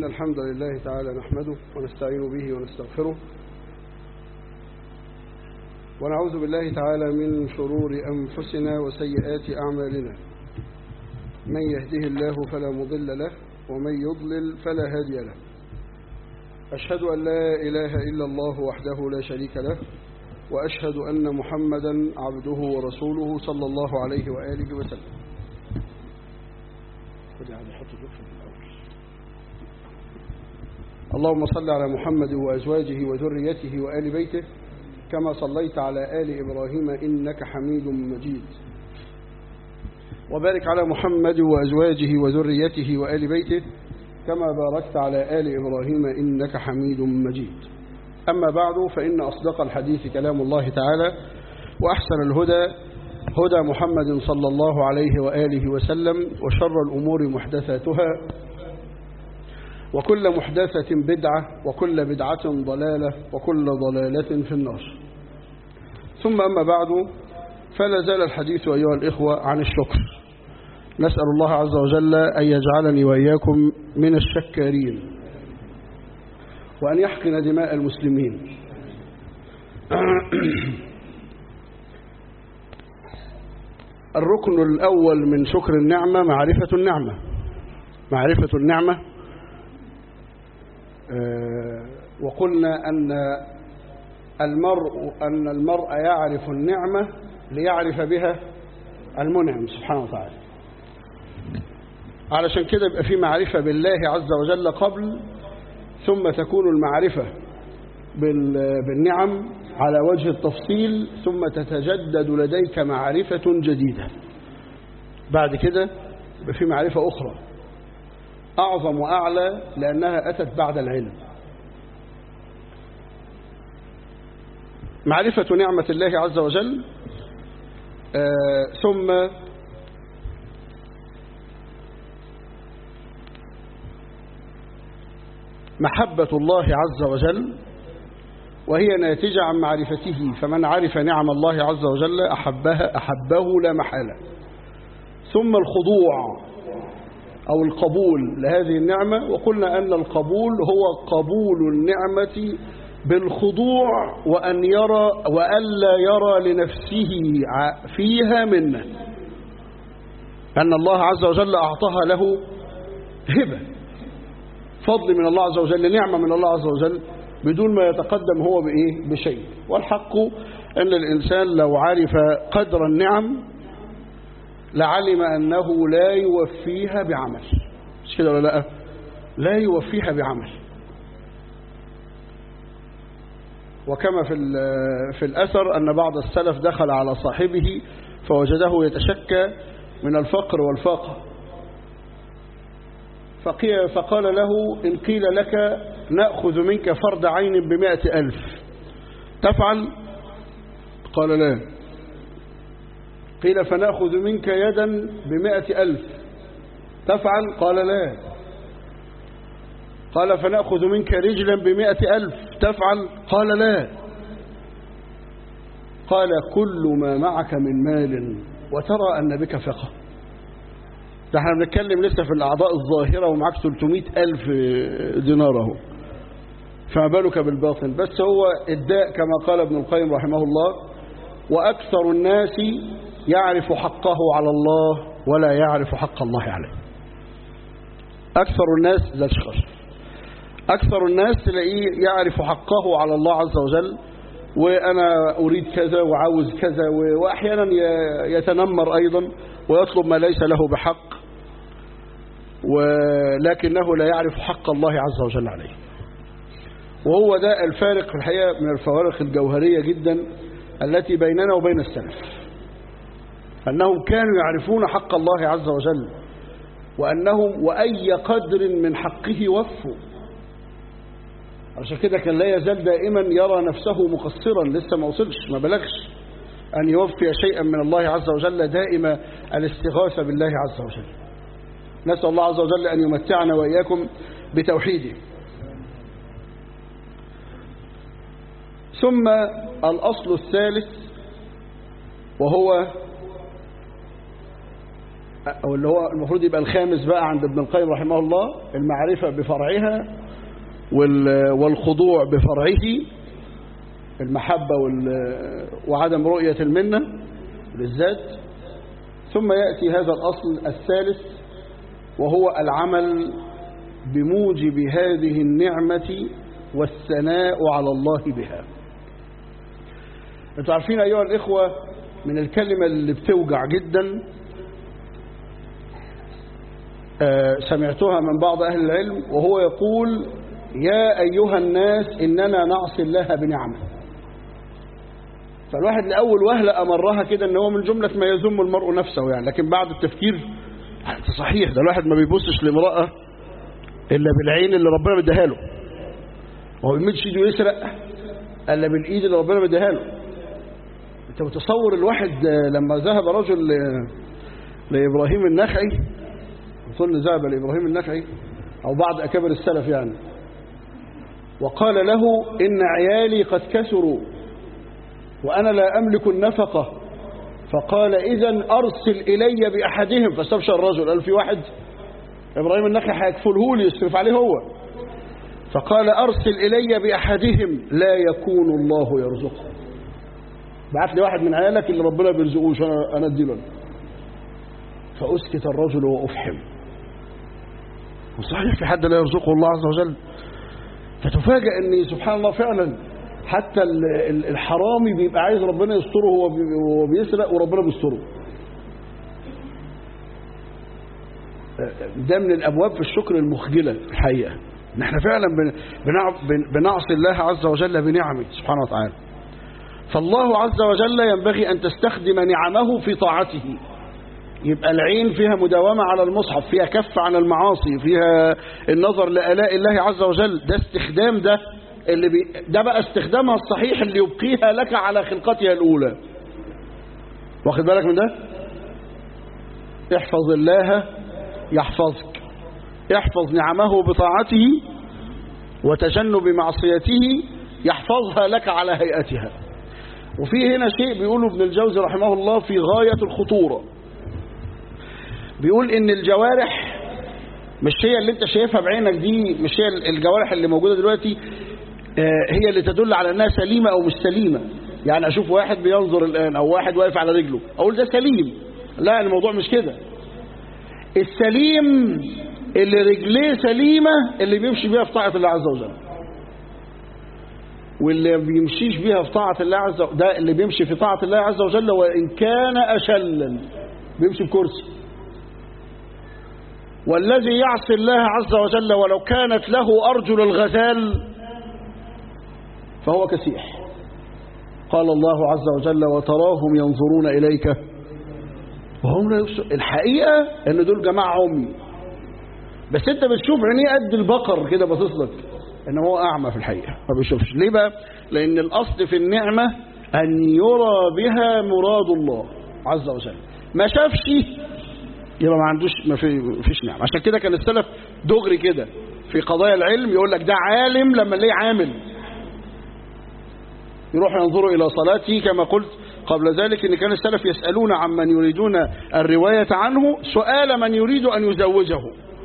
إن الحمد لله تعالى نحمده ونستعين به ونستغفره ونعوذ بالله تعالى من شرور أنفسنا وسيئات أعمالنا من يهده الله فلا مضل له ومن يضلل فلا هادي له أشهد أن لا إله إلا الله وحده لا شريك له وأشهد أن محمدا عبده ورسوله صلى الله عليه وآله وسلم اللهم صل على محمد وأزواجه وذريته وآل بيته كما صليت على آل إبراهيم إنك حميد مجيد وبارك على محمد وأزواجه وذريته وآل بيته كما باركت على آل إبراهيم إنك حميد مجيد أما بعد فإن أصدق الحديث كلام الله تعالى وأحسن الهدى هدى محمد صلى الله عليه وآله وسلم وشر الأمور محدثاتها وكل محدثة بدعة وكل بدعة ضلالة وكل ضلالة في النار ثم أما بعد فلا زال الحديث أيها الإخوة عن الشكر نسأل الله عز وجل أن يجعلني وإياكم من الشكارين وأن يحقن دماء المسلمين الركن الأول من شكر النعمة معرفة النعمة معرفة النعمة وقلنا أن المرء أن المرء يعرف النعمة ليعرف بها المنعم سبحانه وتعالى علشان كده يبقى في معرفة بالله عز وجل قبل ثم تكون المعرفة بالنعم على وجه التفصيل ثم تتجدد لديك معرفة جديدة بعد كده يبقى في معرفة أخرى أعظم وأعلى لأنها أتت بعد العلم معرفة نعمة الله عز وجل آه ثم محبة الله عز وجل وهي ناتجة عن معرفته فمن عرف نعم الله عز وجل أحبها أحبه لا محالة ثم الخضوع أو القبول لهذه النعمة وقلنا أن القبول هو قبول النعمة بالخضوع وأن يرى وألا يرى لنفسه فيها منه أن الله عز وجل أعطاها له هبة فضل من الله عز وجل نعمة من الله عز وجل بدون ما يتقدم هو بإيه بشيء والحق أن الإنسان لو عرف قدر النعم لعلم أنه لا يوفيها بعمل مش كده ولا لا لا يوفيها بعمل وكما في في الأثر أن بعض السلف دخل على صاحبه فوجده يتشكى من الفقر والفاقة فقال له إن قيل لك نأخذ منك فرد عين بمائة ألف تفعل قال لا قيل فنأخذ منك يدا بمائة ألف تفعل قال لا قال فنأخذ منك رجلا بمائة ألف تفعل قال لا قال كل ما معك من مال وترى أن بك ثقة ده احنا بنتكلم لسه في الأعضاء الظاهرة ومعك 300 ألف دينار اهو فما بالك بالباطن بس هو الداء كما قال ابن القيم رحمه الله وأكثر الناس يعرف حقه على الله ولا يعرف حق الله عليه أكثر الناس لا تشخص أكثر الناس تلاقيه يعرف حقه على الله عز وجل وأنا أريد كذا وعاوز كذا وأحيانا يتنمر أيضا ويطلب ما ليس له بحق ولكنه لا يعرف حق الله عز وجل عليه وهو ده الفارق في الحقيقة من الفوارق الجوهرية جدا التي بيننا وبين السلف أنهم كانوا يعرفون حق الله عز وجل وأنهم وأي قدر من حقه وفوا عشان كده كان لا يزال دائما يرى نفسه مقصرا لسه ما وصلش ما بلغش أن يوفي شيئا من الله عز وجل دائم الاستغاثة بالله عز وجل نسأل الله عز وجل أن يمتعنا وإياكم بتوحيده ثم الأصل الثالث وهو أو اللي هو المفروض يبقى الخامس بقى عند ابن القيم رحمه الله المعرفة بفرعها والخضوع بفرعه المحبة وعدم رؤية المنة للذات ثم يأتي هذا الأصل الثالث وهو العمل بموجب هذه النعمة والثناء على الله بها انتوا عارفين أيها الإخوة من الكلمة اللي بتوجع جدا آه سمعتها من بعض أهل العلم وهو يقول يا أيها الناس إننا نعصي الله بنعمه فالواحد لأول وهلة أمرها كده إن هو من جملة ما يذم المرء نفسه يعني لكن بعد التفكير صحيح ده الواحد ما بيبصش لامرأة إلا بالعين اللي ربنا مديها له هو بيمدش ايده يسرق إلا بالإيد اللي ربنا مديها له أنت متصور الواحد لما ذهب رجل لإبراهيم النخعي أظن ذهب لإبراهيم النخعي أو بعض أكابر السلف يعني وقال له إن عيالي قد كثروا وأنا لا أملك النفقة فقال إذا أرسل إلي بأحدهم فاستبشر الرجل قال في واحد إبراهيم النخعي هيكفله لي يصرف عليه هو فقال أرسل إلي بأحدهم لا يكون الله يرزقه بعت لي واحد من عيالك اللي ربنا بيرزقوش أنا, أنا أدي له فأسكت الرجل وأفحم وصحيح في حد لا يرزقه الله عز وجل فتفاجأ أن سبحان الله فعلا حتى الحرامي بيبقى عايز ربنا يستره وهو بيسرق وربنا بيستره ده من الأبواب في الشكر المخجلة الحقيقة ان احنا فعلا بنعصي الله عز وجل بنعمه سبحانه وتعالى فالله عز وجل ينبغي أن تستخدم نعمه في طاعته يبقى العين فيها مداومة على المصحف فيها كف عن المعاصي فيها النظر لآلاء الله عز وجل ده استخدام ده اللي بي ده بقى استخدامها الصحيح اللي يبقيها لك على خلقتها الأولى واخد بالك من ده احفظ الله يحفظك احفظ نعمه بطاعته وتجنب معصيته يحفظها لك على هيئتها وفي هنا شيء بيقوله ابن الجوزي رحمه الله في غاية الخطورة بيقول ان الجوارح مش هي اللي انت شايفها بعينك دي مش هي الجوارح اللي موجودة دلوقتي هي اللي تدل على انها سليمة او مش سليمة يعني اشوف واحد بينظر الان او واحد واقف على رجله اقول ده سليم لا الموضوع مش كده السليم اللي رجليه سليمة اللي بيمشي بيها في طاعة الله عز وجل واللي بيمشيش بيها في طاعة الله عز وجل ده اللي بيمشي في طاعة الله عز وجل وإن كان أشلا بيمشي بكرسي والذي يعصي الله عز وجل ولو كانت له أرجل الغزال فهو كسيح قال الله عز وجل وتراهم ينظرون إليك وهم لا يبصر الحقيقة ان دول جماعة عمي بس انت بتشوف عينيه قد البقر كده باصص لك ان هو اعمى في الحقيقة ما بيشوفش ليه بقى لان الاصل في النعمة ان يرى بها مراد الله عز وجل ما شافش يبقى ما عندوش ما في فيش نعمة عشان كده كان السلف دغري كده في قضايا العلم يقول لك ده عالم لما نلاقيه عامل يروح ينظروا إلى صلاته كما قلت قبل ذلك إن كان السلف يسألون عمن يريدون الرواية عنه سؤال من يريد أن يزوجه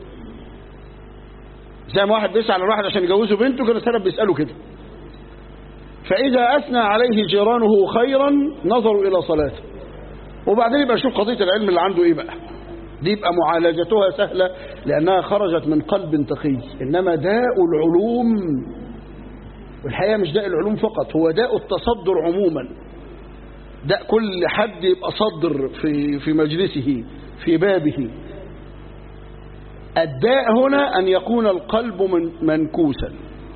زي ما واحد بيسأل الواحد عشان يجوزه بنته كان السلف بيسأله كده فإذا أثنى عليه جيرانه خيرا نظروا إلى صلاته وبعدين يبقى شوف قضية العلم اللي عنده إيه بقى دي يبقى معالجتها سهلة لأنها خرجت من قلب تقي إنما داء العلوم والحقيقة مش داء العلوم فقط هو داء التصدر عموما داء كل حد يبقى صدر في في مجلسه في بابه الداء هنا أن يكون القلب من منكوسا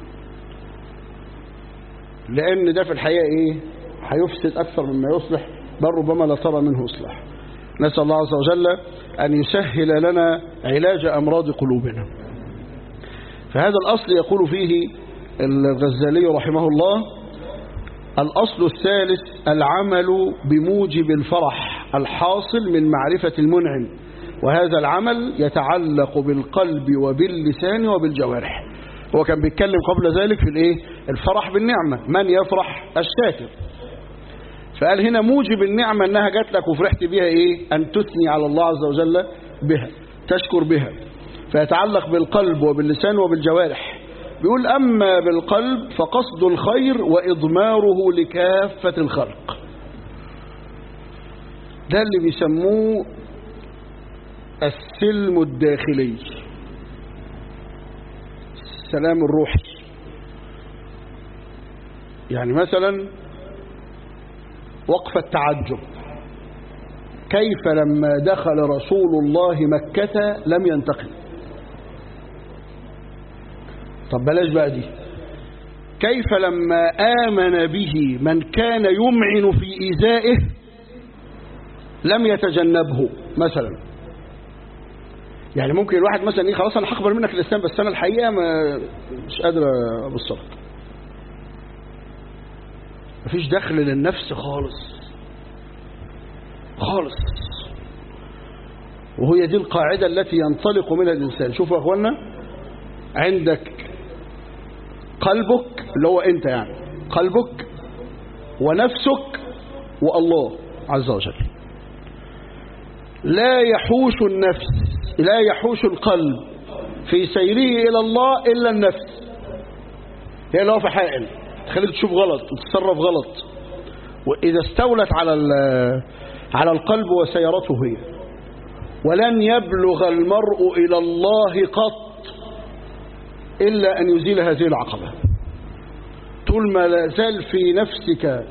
لأن ده في الحقيقة إيه هيفسد أكثر مما يصلح بل ربما لا ترى منه إصلاح نسأل الله عز وجل أن يسهل لنا علاج أمراض قلوبنا فهذا الأصل يقول فيه الغزالي رحمه الله الأصل الثالث العمل بموجب الفرح الحاصل من معرفة المنعم وهذا العمل يتعلق بالقلب وباللسان وبالجوارح هو كان بيتكلم قبل ذلك في الايه الفرح بالنعمة من يفرح الشاكر فقال هنا موجب النعمة انها جات لك وفرحت بها ايه ان تثني على الله عز وجل بها تشكر بها فيتعلق بالقلب وباللسان وبالجوارح بيقول أما بالقلب فقصد الخير وإضماره لكافة الخلق ده اللي بيسموه السلم الداخلي السلام الروحي يعني مثلا وقف التعجب كيف لما دخل رسول الله مكة لم ينتقل طب بلاش بقى دي كيف لما آمن به من كان يمعن في إيذائه لم يتجنبه مثلا يعني ممكن الواحد مثلا ايه خلاص انا هقبل منك الاسلام بس انا الحقيقه ما مش قادر ابص لك مفيش دخل للنفس خالص خالص وهي دي القاعده التي ينطلق منها الانسان شوفوا يا اخوانا عندك قلبك اللي هو انت يعني قلبك ونفسك والله عز وجل لا يحوش النفس لا يحوش القلب في سيره إلى الله إلا النفس هي اللي هو في حائل تخليك تشوف غلط وتتصرف غلط وإذا استولت على على القلب وسيرته هي ولن يبلغ المرء إلى الله قط إلا أن يزيل هذه العقبة طول ما لا زال في نفسك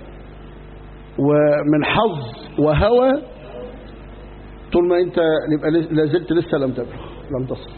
ومن حظ وهوى طول ما انت يبقى لا زلت لسه لم تبلغ لم تصل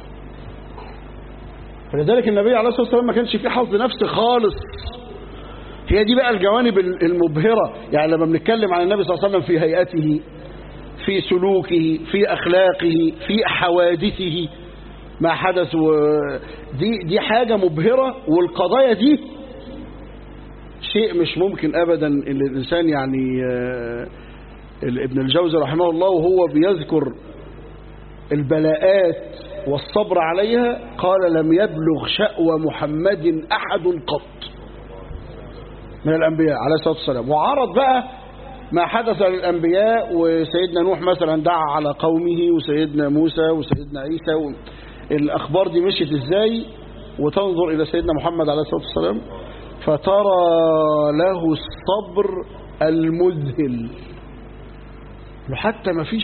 فلذلك النبي عليه الصلاه والسلام ما كانش فيه حظ نفسي خالص هي دي بقى الجوانب المبهره يعني لما بنتكلم عن النبي صلى الله عليه وسلم في هيئته في سلوكه في اخلاقه في حوادثه ما حدث دي دي حاجه مبهره والقضايا دي شيء مش ممكن ابدا ان الانسان يعني ابن الجوزي رحمه الله وهو بيذكر البلاءات والصبر عليها قال لم يبلغ شأوى محمد أحد قط من الأنبياء عليه الصلاة والسلام وعرض بقى ما حدث للأنبياء وسيدنا نوح مثلا دعا على قومه وسيدنا موسى وسيدنا عيسى و... الأخبار دي مشيت إزاي وتنظر إلى سيدنا محمد عليه الصلاة والسلام فترى له الصبر المذهل حتى ما فيش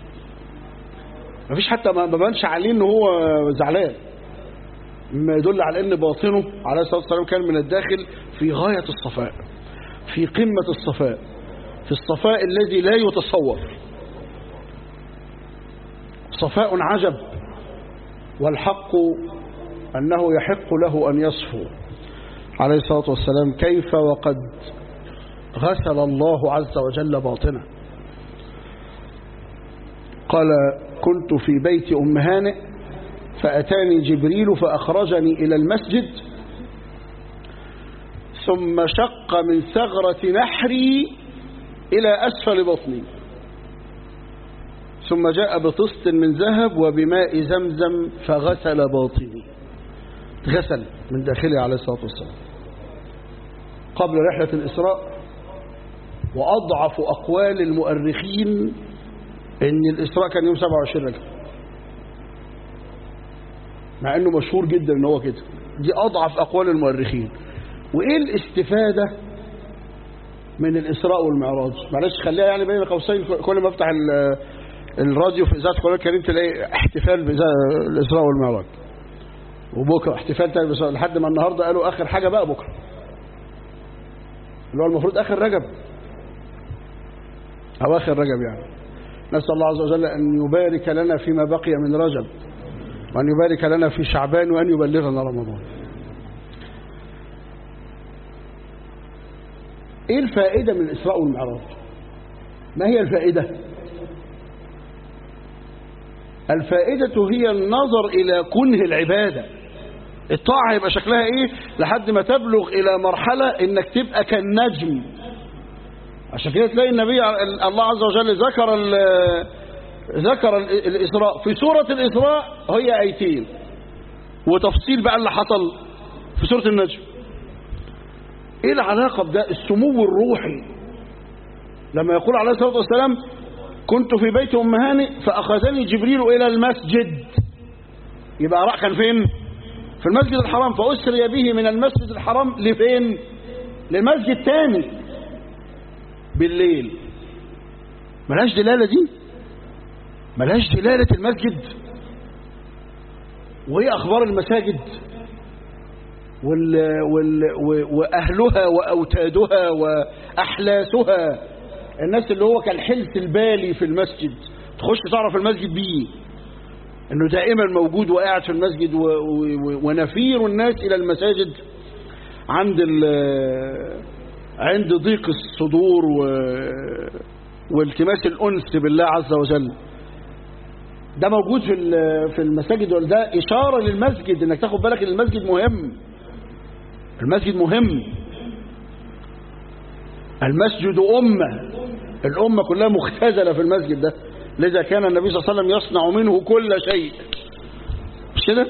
ما فيش حتى ما بانش عليه ان هو زعلان ما يدل على ان باطنه عليه الصلاه والسلام كان من الداخل في غايه الصفاء في قمه الصفاء في الصفاء الذي لا يتصور صفاء عجب والحق انه يحق له ان يصفو عليه الصلاه والسلام كيف وقد غسل الله عز وجل باطنه قال كنت في بيت أم هانئ فأتاني جبريل فأخرجني إلى المسجد ثم شق من ثغرة نحري إلى أسفل بطني ثم جاء بطست من ذهب وبماء زمزم فغسل باطني غسل من داخله عليه الصلاة والسلام قبل رحلة الإسراء وأضعف أقوال المؤرخين ان الاسراء كان يوم 27 رجب مع انه مشهور جدا ان هو كده دي اضعف اقوال المؤرخين وايه الاستفاده من الاسراء والمعراج معلش خليها يعني بين قوسين كل ما افتح الراديو في اذاعه القران الكريم تلاقي احتفال بالاسراء والمعراج وبكره احتفال تاني بس لحد ما النهارده قالوا اخر حاجه بقى بكره اللي هو المفروض اخر رجب او اخر رجب يعني نسأل الله عز وجل أن يبارك لنا فيما بقي من رجب وأن يبارك لنا في شعبان وأن يبلغنا رمضان إيه الفائدة من الإسراء والمعراج ما هي الفائدة الفائدة هي النظر إلى كنه العبادة الطاعة يبقى شكلها إيه لحد ما تبلغ إلى مرحلة إنك تبقى كالنجم عشان كده تلاقي النبي الله عز وجل ذكر ذكر الإسراء في سورة الإسراء هي آيتين وتفصيل بقى اللي حصل في سورة النجم ايه العلاقة بده السمو الروحي لما يقول عليه الصلاة والسلام كنت في بيت أم هانئ فأخذني جبريل إلى المسجد يبقى راح كان فين في المسجد الحرام فأسري به من المسجد الحرام لفين للمسجد تاني بالليل ملهاش دلالة دي ملهاش دلالة المسجد وهي أخبار المساجد وال وال وأهلها وأوتادها وأحلاسها الناس اللي هو كالحلس البالي في المسجد تخش تعرف المسجد بيه انه دائما موجود وقاعد في المسجد و و ونفير الناس الى المساجد عند عند ضيق الصدور و والتماس الانس بالله عز وجل ده موجود في في المساجد وده اشاره للمسجد انك تاخد بالك ان المسجد مهم المسجد مهم المسجد امه الامه كلها مختزله في المسجد ده لذا كان النبي صلى الله عليه وسلم يصنع منه كل شيء مش كده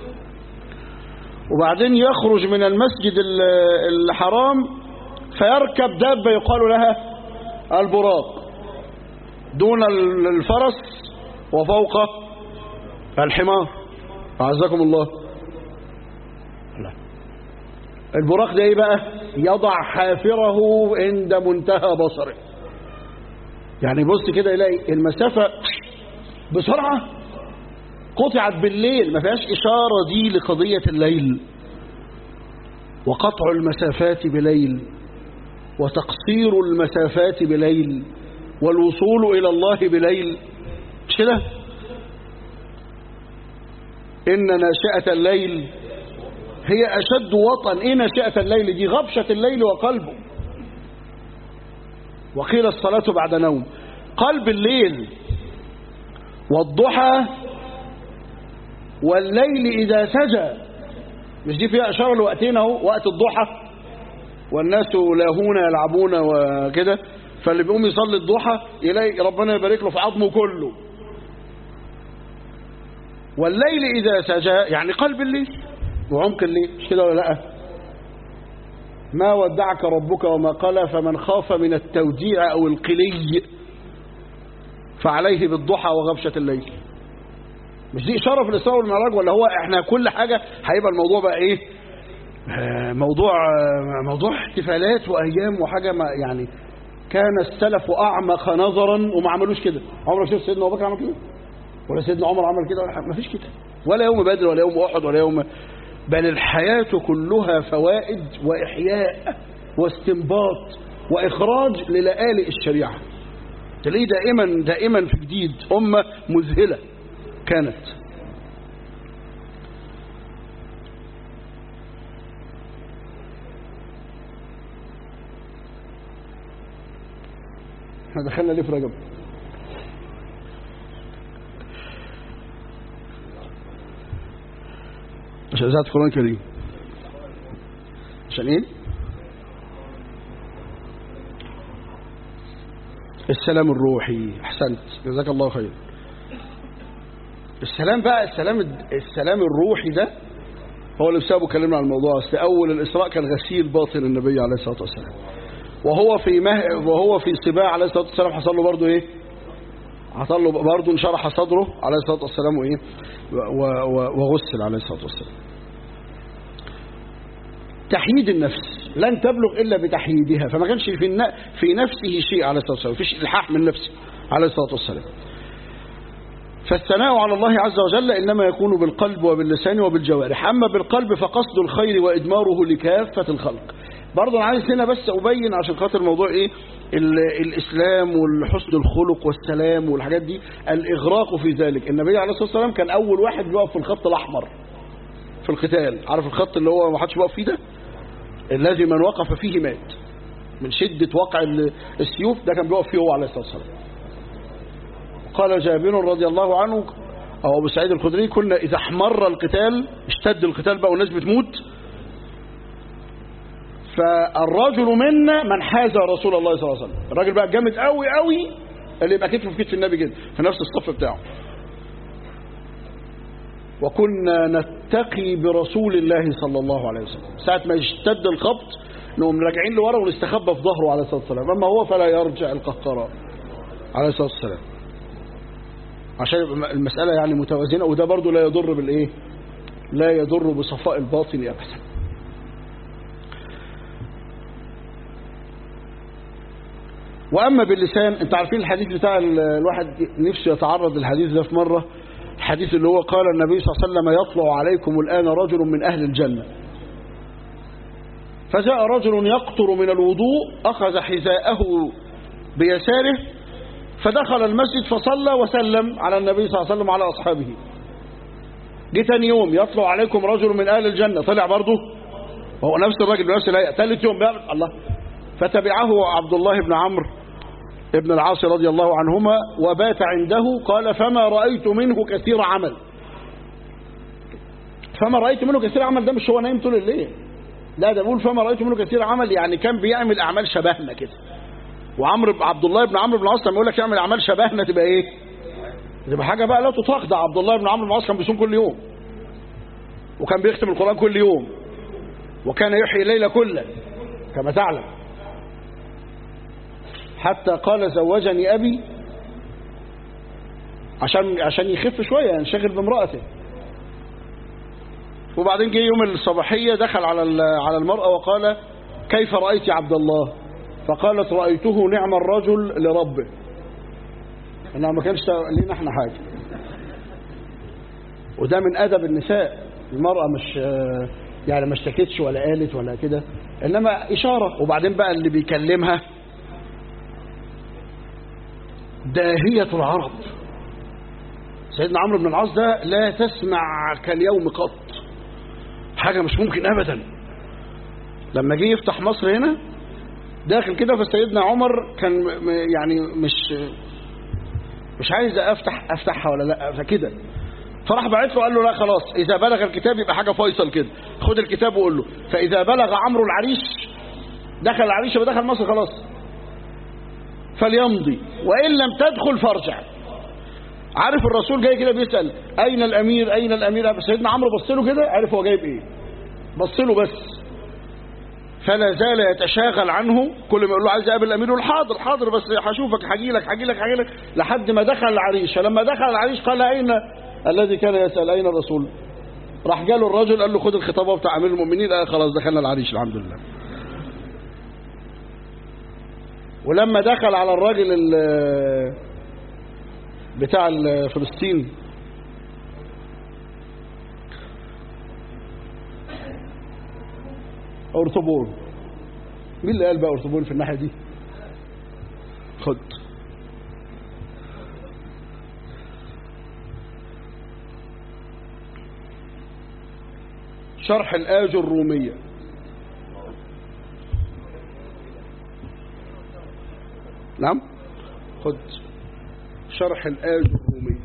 وبعدين يخرج من المسجد الحرام فيركب دابة يقال لها البراق دون الفرس وفوق الحمار أعزكم الله لا. البراق ده ايه بقى يضع حافره عند منتهى بصره يعني بص كده يلاقي المسافة بسرعة قطعت بالليل ما فيهاش إشارة دي لقضية الليل وقطع المسافات بليل وتقصير المسافات بليل والوصول إلى الله بليل مش كده إن ناشئة الليل هي أشد وطن إيه ناشئة الليل دي غبشة الليل وقلبه وقيل الصلاة بعد نوم قلب الليل والضحى والليل إذا سجى مش دي فيها إشارة لوقتين اهو وقت الضحى والناس لاهون يلعبون وكده فاللي بيقوم يصلي الضحى يلاقي ربنا يبارك له في عظمه كله والليل إذا سجى يعني قلب الليل وعمق الليل مش كده ولا لا ما ودعك ربك وما قلى فمن خاف من التوديع أو القلي فعليه بالضحى وغبشة الليل مش دي إشارة في الإسراء والمعراج ولا هو إحنا كل حاجة هيبقى الموضوع بقى إيه آه موضوع آه موضوع احتفالات وأيام وحاجة ما يعني كان السلف أعمق نظرا وما عملوش كده عمرك شفت سيدنا أبو بكر عمل كده ولا سيدنا عمر عمل كده ولا ما فيش كده ولا يوم بدر ولا يوم أحد ولا يوم بل الحياة كلها فوائد وإحياء واستنباط وإخراج للآلئ الشريعة تلاقيه دائما دائما في جديد أمة مذهلة كانت احنا دخلنا ليه في رجب عشان إذاعة القرآن الكريم عشان إيه؟ السلام الروحي أحسنت جزاك الله خير السلام بقى السلام السلام الروحي ده هو اللي بسببه كلمنا عن الموضوع اصل اول الاسراء كان غسيل باطن النبي عليه الصلاه والسلام وهو في مه... وهو في سباع عليه الصلاه والسلام حصل له برضه ايه حصل له برضه انشرح صدره عليه الصلاه والسلام وايه و... و... وغسل عليه الصلاه والسلام تحييد النفس لن تبلغ الا بتحييدها فما كانش في الن... في نفسه شيء عليه الصلاه والسلام فيش الحاح من نفسه عليه الصلاه والسلام فالثناء على الله عز وجل إنما يكون بالقلب وباللسان وبالجوارح أما بالقلب فقصد الخير وإدماره لكافة الخلق برضه أنا عايز هنا بس أبين عشان خاطر موضوع إيه الإسلام والحسن الخلق والسلام والحاجات دي الإغراق في ذلك النبي عليه الصلاة والسلام كان أول واحد بيقف في الخط الأحمر في القتال عارف الخط اللي هو ما حدش بيقف فيه ده الذي من وقف فيه مات من شدة وقع السيوف ده كان بيقف فيه هو عليه الصلاة والسلام قال جابر رضي الله عنه أو أبو سعيد الخدري كنا إذا احمر القتال اشتد القتال بقى والناس بتموت فالرجل منا من حاز رسول الله صلى الله عليه وسلم الراجل بقى جامد قوي قوي اللي يبقى كتفه في كتف النبي كده في نفس الصف بتاعه وكنا نتقي برسول الله صلى الله عليه وسلم ساعة ما يشتد الخبط نقوم راجعين لورا ونستخبى في ظهره عليه الصلاة والسلام أما هو فلا يرجع القهقراء عليه الصلاة والسلام عشان يبقى المسألة يعني متوازنة وده برضو لا يضر بالإيه لا يضر بصفاء الباطن أبدا وأما باللسان انت عارفين الحديث بتاع الواحد نفسه يتعرض للحديث ده في مرة الحديث اللي هو قال النبي صلى الله عليه وسلم يطلع عليكم الآن رجل من أهل الجنة فجاء رجل يقطر من الوضوء أخذ حذاءه بيساره فدخل المسجد فصلى وسلم على النبي صلى الله عليه وسلم وعلى أصحابه جه تاني يوم يطلع عليكم رجل من أهل الجنة طلع برضه وهو نفس الراجل نفس الهيئة ثالث يوم بيعمل الله فتبعه عبد الله بن عمرو ابن العاص رضي الله عنهما وبات عنده قال فما رأيت منه كثير عمل فما رأيت منه كثير عمل ده مش هو نايم طول الليل لا ده بقول فما رأيت منه كثير عمل يعني كان بيعمل أعمال شبهنا كده وعمرو عبد الله بن عمرو بن العاص لما يقول لك يعمل أعمال شبهنا تبقى إيه تبقى حاجة بقى لا تطاق ده عبد الله بن عمرو بن العاص كان بيصوم كل يوم وكان بيختم القرآن كل يوم وكان يحيي الليل كله كما تعلم حتى قال زوجني أبي عشان عشان يخف شوية ينشغل بامرأته وبعدين جه يوم الصباحية دخل على على المرأة وقال كيف رأيت عبد الله فقالت رأيته نعم الرجل لربه انها ما كانش لينا احنا حاجة وده من أدب النساء المرأة مش يعني ما اشتكتش ولا قالت ولا كده إنما إشارة وبعدين بقى اللي بيكلمها داهية العرب سيدنا عمرو بن العاص ده لا تسمع كاليوم قط حاجة مش ممكن أبدا لما جه يفتح مصر هنا داخل كده فسيدنا عمر كان يعني مش مش عايز افتح افتحها ولا لا فكده فراح بعت له قال له لا خلاص اذا بلغ الكتاب يبقى حاجه فيصل كده خد الكتاب وقول له فاذا بلغ عمرو العريش دخل العريش يبقى دخل مصر خلاص فليمضي وان لم تدخل فارجع عارف الرسول جاي كده بيسال اين الامير اين الامير سيدنا عمرو بص له كده عارف هو جايب ايه بص له بس فلا زال يتشاغل عنه كل ما يقول له عايز اقابل الامير يقول حاضر حاضر بس هشوفك هاجي لك هاجي لك هاجي لك لحد ما دخل العريش فلما دخل العريش قال اين الذي كان يسال اين الرسول راح جاله الرجل قال له خد الخطابه بتاع امير المؤمنين قال خلاص دخلنا العريش الحمد لله ولما دخل على الراجل بتاع فلسطين أرطبون مين اللي قال بقى أرطبون في الناحية دي خد شرح الآج الرومية نعم خد شرح الآج الرومية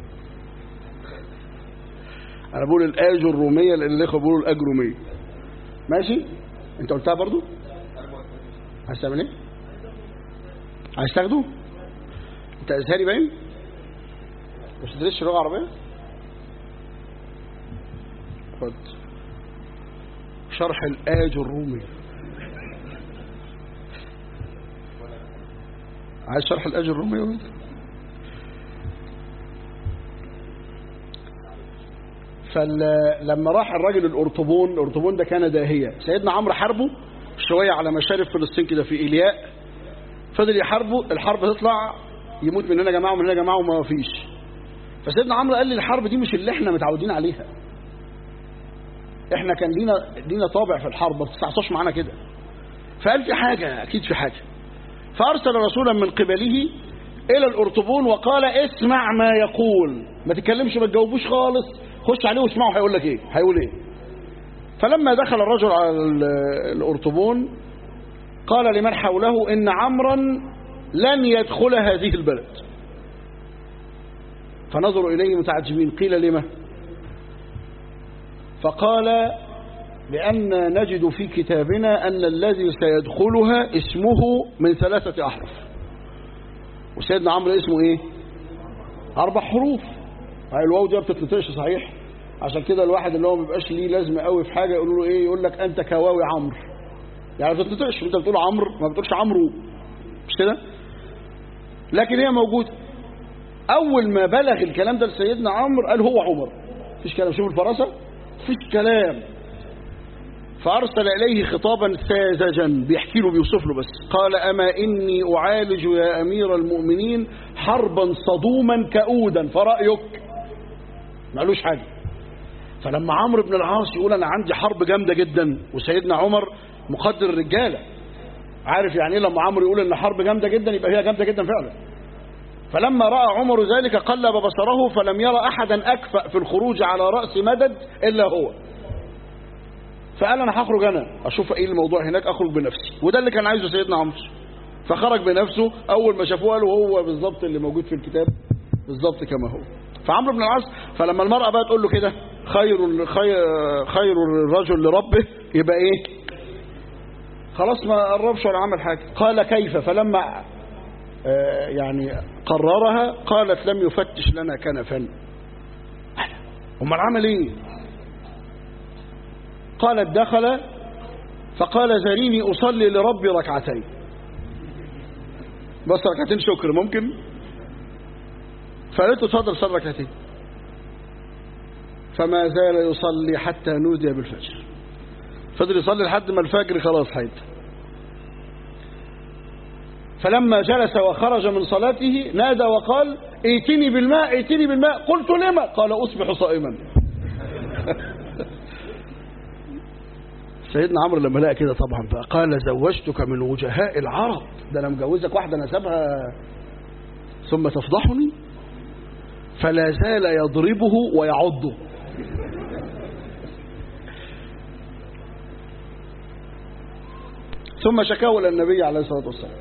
أنا بقول الآج الرومية لأن الإخوة بيقولوا الأجرومية ماشي انت قلتها برضو عايز تعمل ايه عايز تاخده انت ازهري باين مش تدرسش لغه عربيه خد شرح الاج الرومي عايز شرح الاج الرومي يا فلما راح الراجل الأرطبون الأرطبون ده كان داهية سيدنا عمرو حاربه شوية على مشارف فلسطين كده في إيلياء فضل يحاربه الحرب تطلع يموت مننا جماعة ومننا جماعة وما فيش فسيدنا عمرو قال لي الحرب دي مش اللي احنا متعودين عليها احنا كان لينا لينا طابع في الحرب ما بتستعصاش معانا كده فقال في حاجة أكيد في حاجة فأرسل رسولا من قبله إلى الأرطبون وقال اسمع ما يقول ما تتكلمش ما تجاوبوش خالص خش عليه واسمعه هيقول لك ايه هيقول ايه فلما دخل الرجل على الأرطبون قال لمن حوله إن عمرا لن يدخل هذه البلد فنظروا إليه متعجبين قيل لما فقال لأن نجد في كتابنا أن الذي سيدخلها اسمه من ثلاثة أحرف وسيدنا عمرو اسمه ايه أربع حروف هاي الواو دي ما بتتنطقش صحيح عشان كده الواحد اللي هو ما بيبقاش ليه لازمه قوي في حاجه يقول له ايه يقول لك انت كواوي عمرو يعني ما بتنطقش انت بتقول عمرو ما بتقولش عمرو مش كده لكن هي موجوده اول ما بلغ الكلام ده لسيدنا عمرو قال هو عمر مفيش كلام شوف الفراسه مفيش كلام فارسل اليه خطابا ساذجا بيحكي له بيوصف له بس قال اما اني اعالج يا امير المؤمنين حربا صدوما كؤودا فرايك مالوش حاجه فلما عمرو بن العاص يقول انا عندي حرب جامده جدا وسيدنا عمر مقدر الرجاله عارف يعني ايه لما عمرو يقول ان حرب جامده جدا يبقى هي جامده جدا فعلا فلما راى عمر ذلك قلب بصره فلم يرى احدا اكفأ في الخروج على راس مدد الا هو فقال انا هخرج انا اشوف ايه الموضوع هناك اخرج بنفسي وده اللي كان عايزه سيدنا عمرو فخرج بنفسه اول ما شافوه قالوا هو بالظبط اللي موجود في الكتاب بالظبط كما هو فعمرو بن العاص فلما المرأة بقى تقول له كده خير خير خير الرجل لربه يبقى ايه خلاص ما قربش ولا عمل حاجة قال كيف فلما آه يعني قررها قالت لم يفتش لنا كنفا امال عمل ايه قالت دخل فقال ذريني اصلي لربي ركعتين بس ركعتين شكر ممكن فقالت له اتفضل صلي ركعتين فما زال يصلي حتى نودي بالفجر فضل يصلي لحد ما الفجر خلاص حيد فلما جلس وخرج من صلاته نادى وقال ائتني بالماء ائتني بالماء قلت لما قال أصبح صائما سيدنا عمرو لما لقى كده طبعا بقى قال زوجتك من وجهاء العرب ده انا مجوزك واحده نسبها ثم تفضحني فلا زال يضربه ويعضه ثم شكاه الى النبي عليه الصلاه والسلام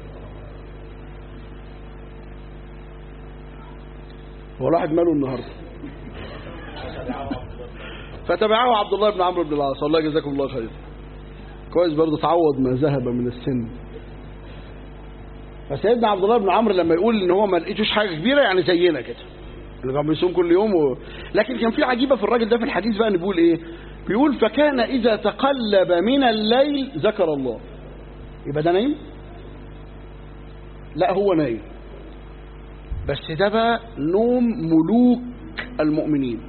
هو الواحد ماله النهارده فتبعه عبد الله بن عمرو بن العاص الله جزاكم الله خير كويس برضه تعوض ما ذهب من السن فسيدنا عبد الله بن عمرو لما يقول ان هو ما لقيتوش حاجه كبيره يعني زينا كده اللي كان بيصوم كل يوم و... لكن كان في عجيبه في الراجل ده في الحديث بقى بيقول ايه بيقول فكان اذا تقلب من الليل ذكر الله يبقى ده نايم لا هو نايم بس ده بقى نوم ملوك المؤمنين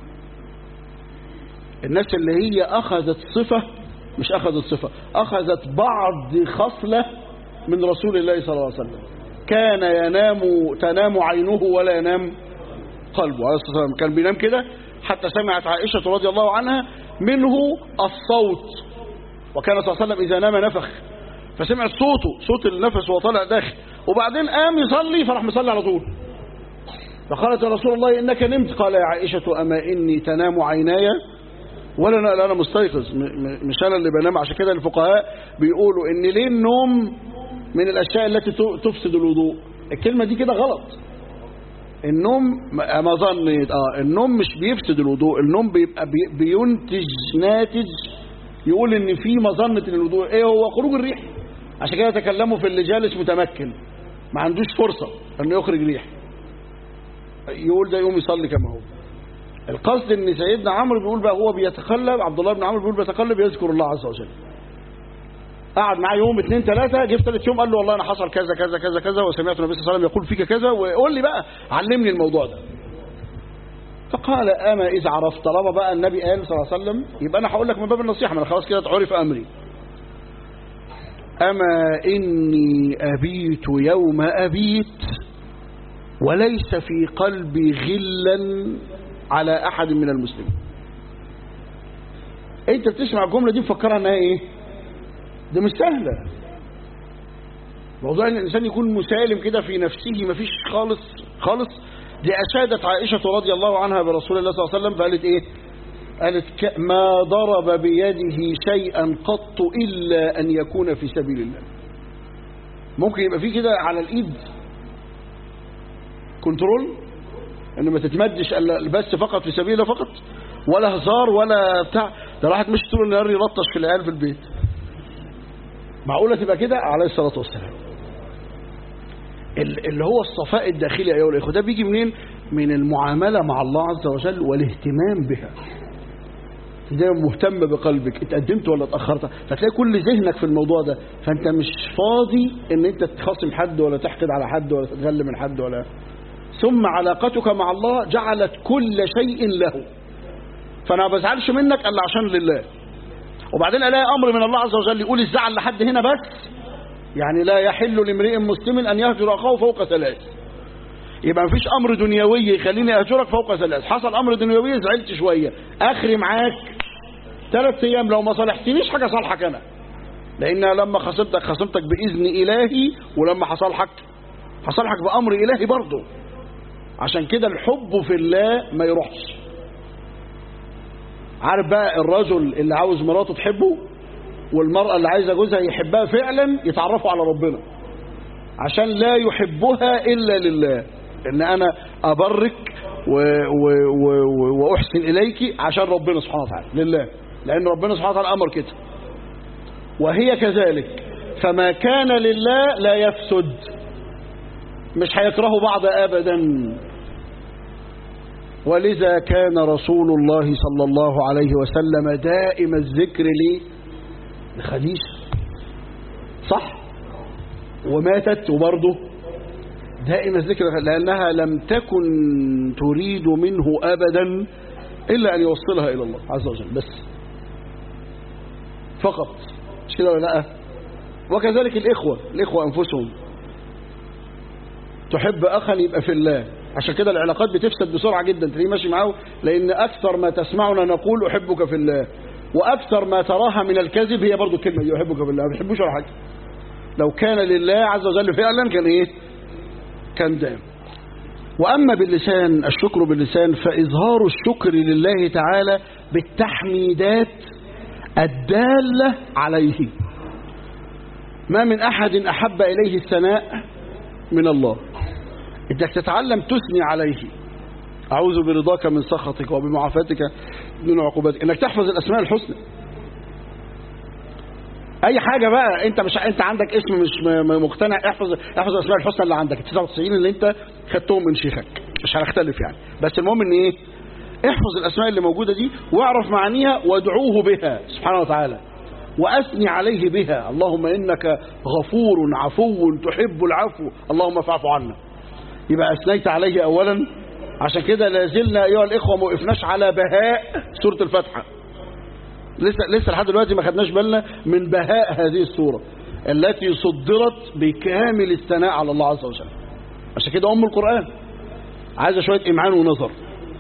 الناس اللي هي اخذت صفه مش اخذت صفه اخذت بعض خصله من رسول الله صلى الله عليه وسلم كان ينام تنام عينه ولا ينام قلبه عليه الصلاه والسلام كان بينام كده حتى سمعت عائشه رضي الله عنها منه الصوت وكان صلى الله عليه وسلم اذا نام نفخ فسمعت صوته صوت النفس وهو طالع داخل وبعدين قام يصلي فراح مصلي على طول فقالت يا رسول الله انك نمت قال يا عائشه اما اني تنام عيناي ولا انا انا مستيقظ مش انا اللي بنام عشان كده الفقهاء بيقولوا ان ليه النوم من الاشياء التي تفسد الوضوء الكلمه دي كده غلط النوم ما ظنيت اه النوم مش بيفسد الوضوء النوم بيبقى بي بينتج ناتج يقول ان في مظنه الوضوء ايه هو خروج الريح عشان كده تكلموا في اللي جالس متمكن ما عندوش فرصه انه يخرج ريح يقول ده يقوم يصلي كما هو القصد ان سيدنا عمرو بيقول بقى هو بيتقلب عبد الله بن عمرو بيقول بيتقلب يذكر الله عز وجل قعد معاه يوم اثنين ثلاثة جه في ثالث يوم قال له والله انا حصل كذا كذا كذا كذا وسمعت النبي صلى الله عليه وسلم يقول فيك كذا وقول لي بقى علمني الموضوع ده فقال اما اذا عرفت طالما بقى النبي قال صلى الله عليه وسلم يبقى انا هقول لك من باب النصيحه ما انا خلاص كده اتعرف امري اما اني ابيت يوم ابيت وليس في قلبي غلا على احد من المسلمين انت بتسمع الجمله دي مفكرها انها ايه ده مش سهله موضوع ان الانسان يكون مسالم كده في نفسه مفيش خالص خالص دي اشادت عائشه رضي الله عنها برسول الله صلى الله عليه وسلم فقالت ايه قالت ما ضرب بيده شيئا قط الا ان يكون في سبيل الله ممكن يبقى في كده على الايد كنترول ان ما تتمدش بس فقط في سبيل الله فقط ولا هزار ولا بتاع ده راحت مش طول النهار يلطش في العيال في البيت معقوله تبقى كده عليه الصلاه والسلام اللي هو الصفاء الداخلي ايها الاخوه ده بيجي منين من المعامله مع الله عز وجل والاهتمام بها دايما مهتم بقلبك اتقدمت ولا اتاخرت فتلاقي كل ذهنك في الموضوع ده فانت مش فاضي ان انت تخاصم حد ولا تحقد على حد ولا تتغل من حد ولا ثم علاقتك مع الله جعلت كل شيء له فانا ما بزعلش منك الا عشان لله وبعدين الاقي امر من الله عز وجل يقول الزعل لحد هنا بس يعني لا يحل لامرئ مسلم ان يهجر اخاه فوق ثلاث يبقى مفيش امر دنيوي يخليني اهجرك فوق ثلاث حصل امر دنيوي زعلت شويه اخري معاك ثلاث ايام لو ما صالحتنيش حاجه صالحك انا لان لما خصمتك خصمتك باذن الهي ولما هصالحك هصالحك بامر الهي برضه عشان كده الحب في الله ما يروحش عارف بقى الرجل اللي عاوز مراته تحبه والمرأة اللي عايزة جوزها يحبها فعلا يتعرفوا على ربنا عشان لا يحبها إلا لله إن أنا أبرك و و و و وأحسن إليك عشان ربنا سبحانه وتعالى لله لأن ربنا سبحانه وتعالى أمر كده وهي كذلك فما كان لله لا يفسد مش هيكرهوا بعض أبدا ولذا كان رسول الله صلى الله عليه وسلم دائم الذكر ليه لخديجة صح وماتت وبرضه دائم الذكر لأنها لم تكن تريد منه أبدا إلا أن يوصلها إلى الله عز وجل بس فقط مش كده ولا لا وكذلك الإخوة الإخوة أنفسهم تحب أخا يبقى في الله عشان كده العلاقات بتفسد بسرعة جدا تلاقيه ماشي معاه لأن أكثر ما تسمعنا نقول أحبك في الله وأكثر ما تراها من الكذب هي برضو الكلمة دي أحبك في الله ما بيحبوش ولا حاجة لو كان لله عز وجل فعلا كان إيه كان دائم وأما باللسان الشكر باللسان فإظهار الشكر لله تعالى بالتحميدات الدالة عليه ما من أحد أحب إليه الثناء من الله انك تتعلم تثني عليه اعوذ برضاك من سخطك وبمعافاتك من عقوبتك انك تحفظ الاسماء الحسنى اي حاجه بقى انت مش انت عندك اسم مش م- مقتنع احفظ احفظ الاسماء الحسنى اللي عندك ال 99 اللي انت خدتهم من شيخك مش هنختلف يعني بس المهم ان ايه احفظ الاسماء اللي موجوده دي واعرف معانيها وادعوه بها سبحانه وتعالى واثني عليه بها اللهم انك غفور عفو تحب العفو اللهم فاعف عنا يبقى أثنيت عليه أولا عشان كده لازلنا أيها الإخوة ما وقفناش على بهاء سورة الفاتحة لسه لسه لحد دلوقتي ما خدناش بالنا من بهاء هذه السورة التي صدرت بكامل الثناء على الله عز وجل عشان كده أم القرآن عايزة شوية إمعان ونظر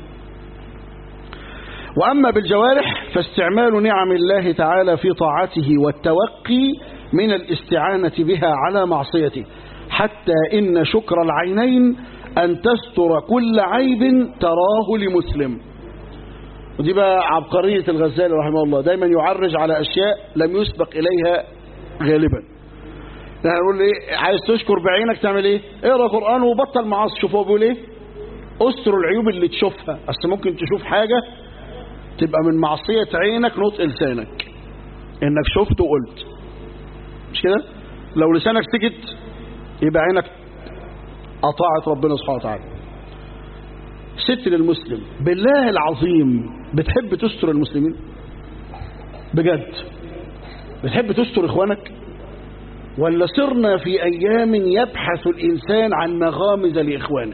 وأما بالجوارح فاستعمال نعم الله تعالى في طاعته والتوقي من الاستعانة بها على معصيته حتى إن شكر العينين أن تستر كل عيب تراه لمسلم ودي بقى عبقرية الغزالي رحمه الله دايما يعرج على أشياء لم يسبق إليها غالبا يعني نقول ايه عايز تشكر بعينك تعمل ايه اقرا قرآن وبطل معاصي شوف هو بيقول ايه استر العيوب اللي تشوفها اصل ممكن تشوف حاجة تبقى من معصية عينك نطق لسانك انك شفت وقلت مش كده لو لسانك سكت يبقى عينك أطاعت ربنا سبحانه وتعالى ستر المسلم بالله العظيم بتحب تستر المسلمين بجد بتحب تستر إخوانك ولا صرنا في أيام يبحث الإنسان عن مغامز لإخوانه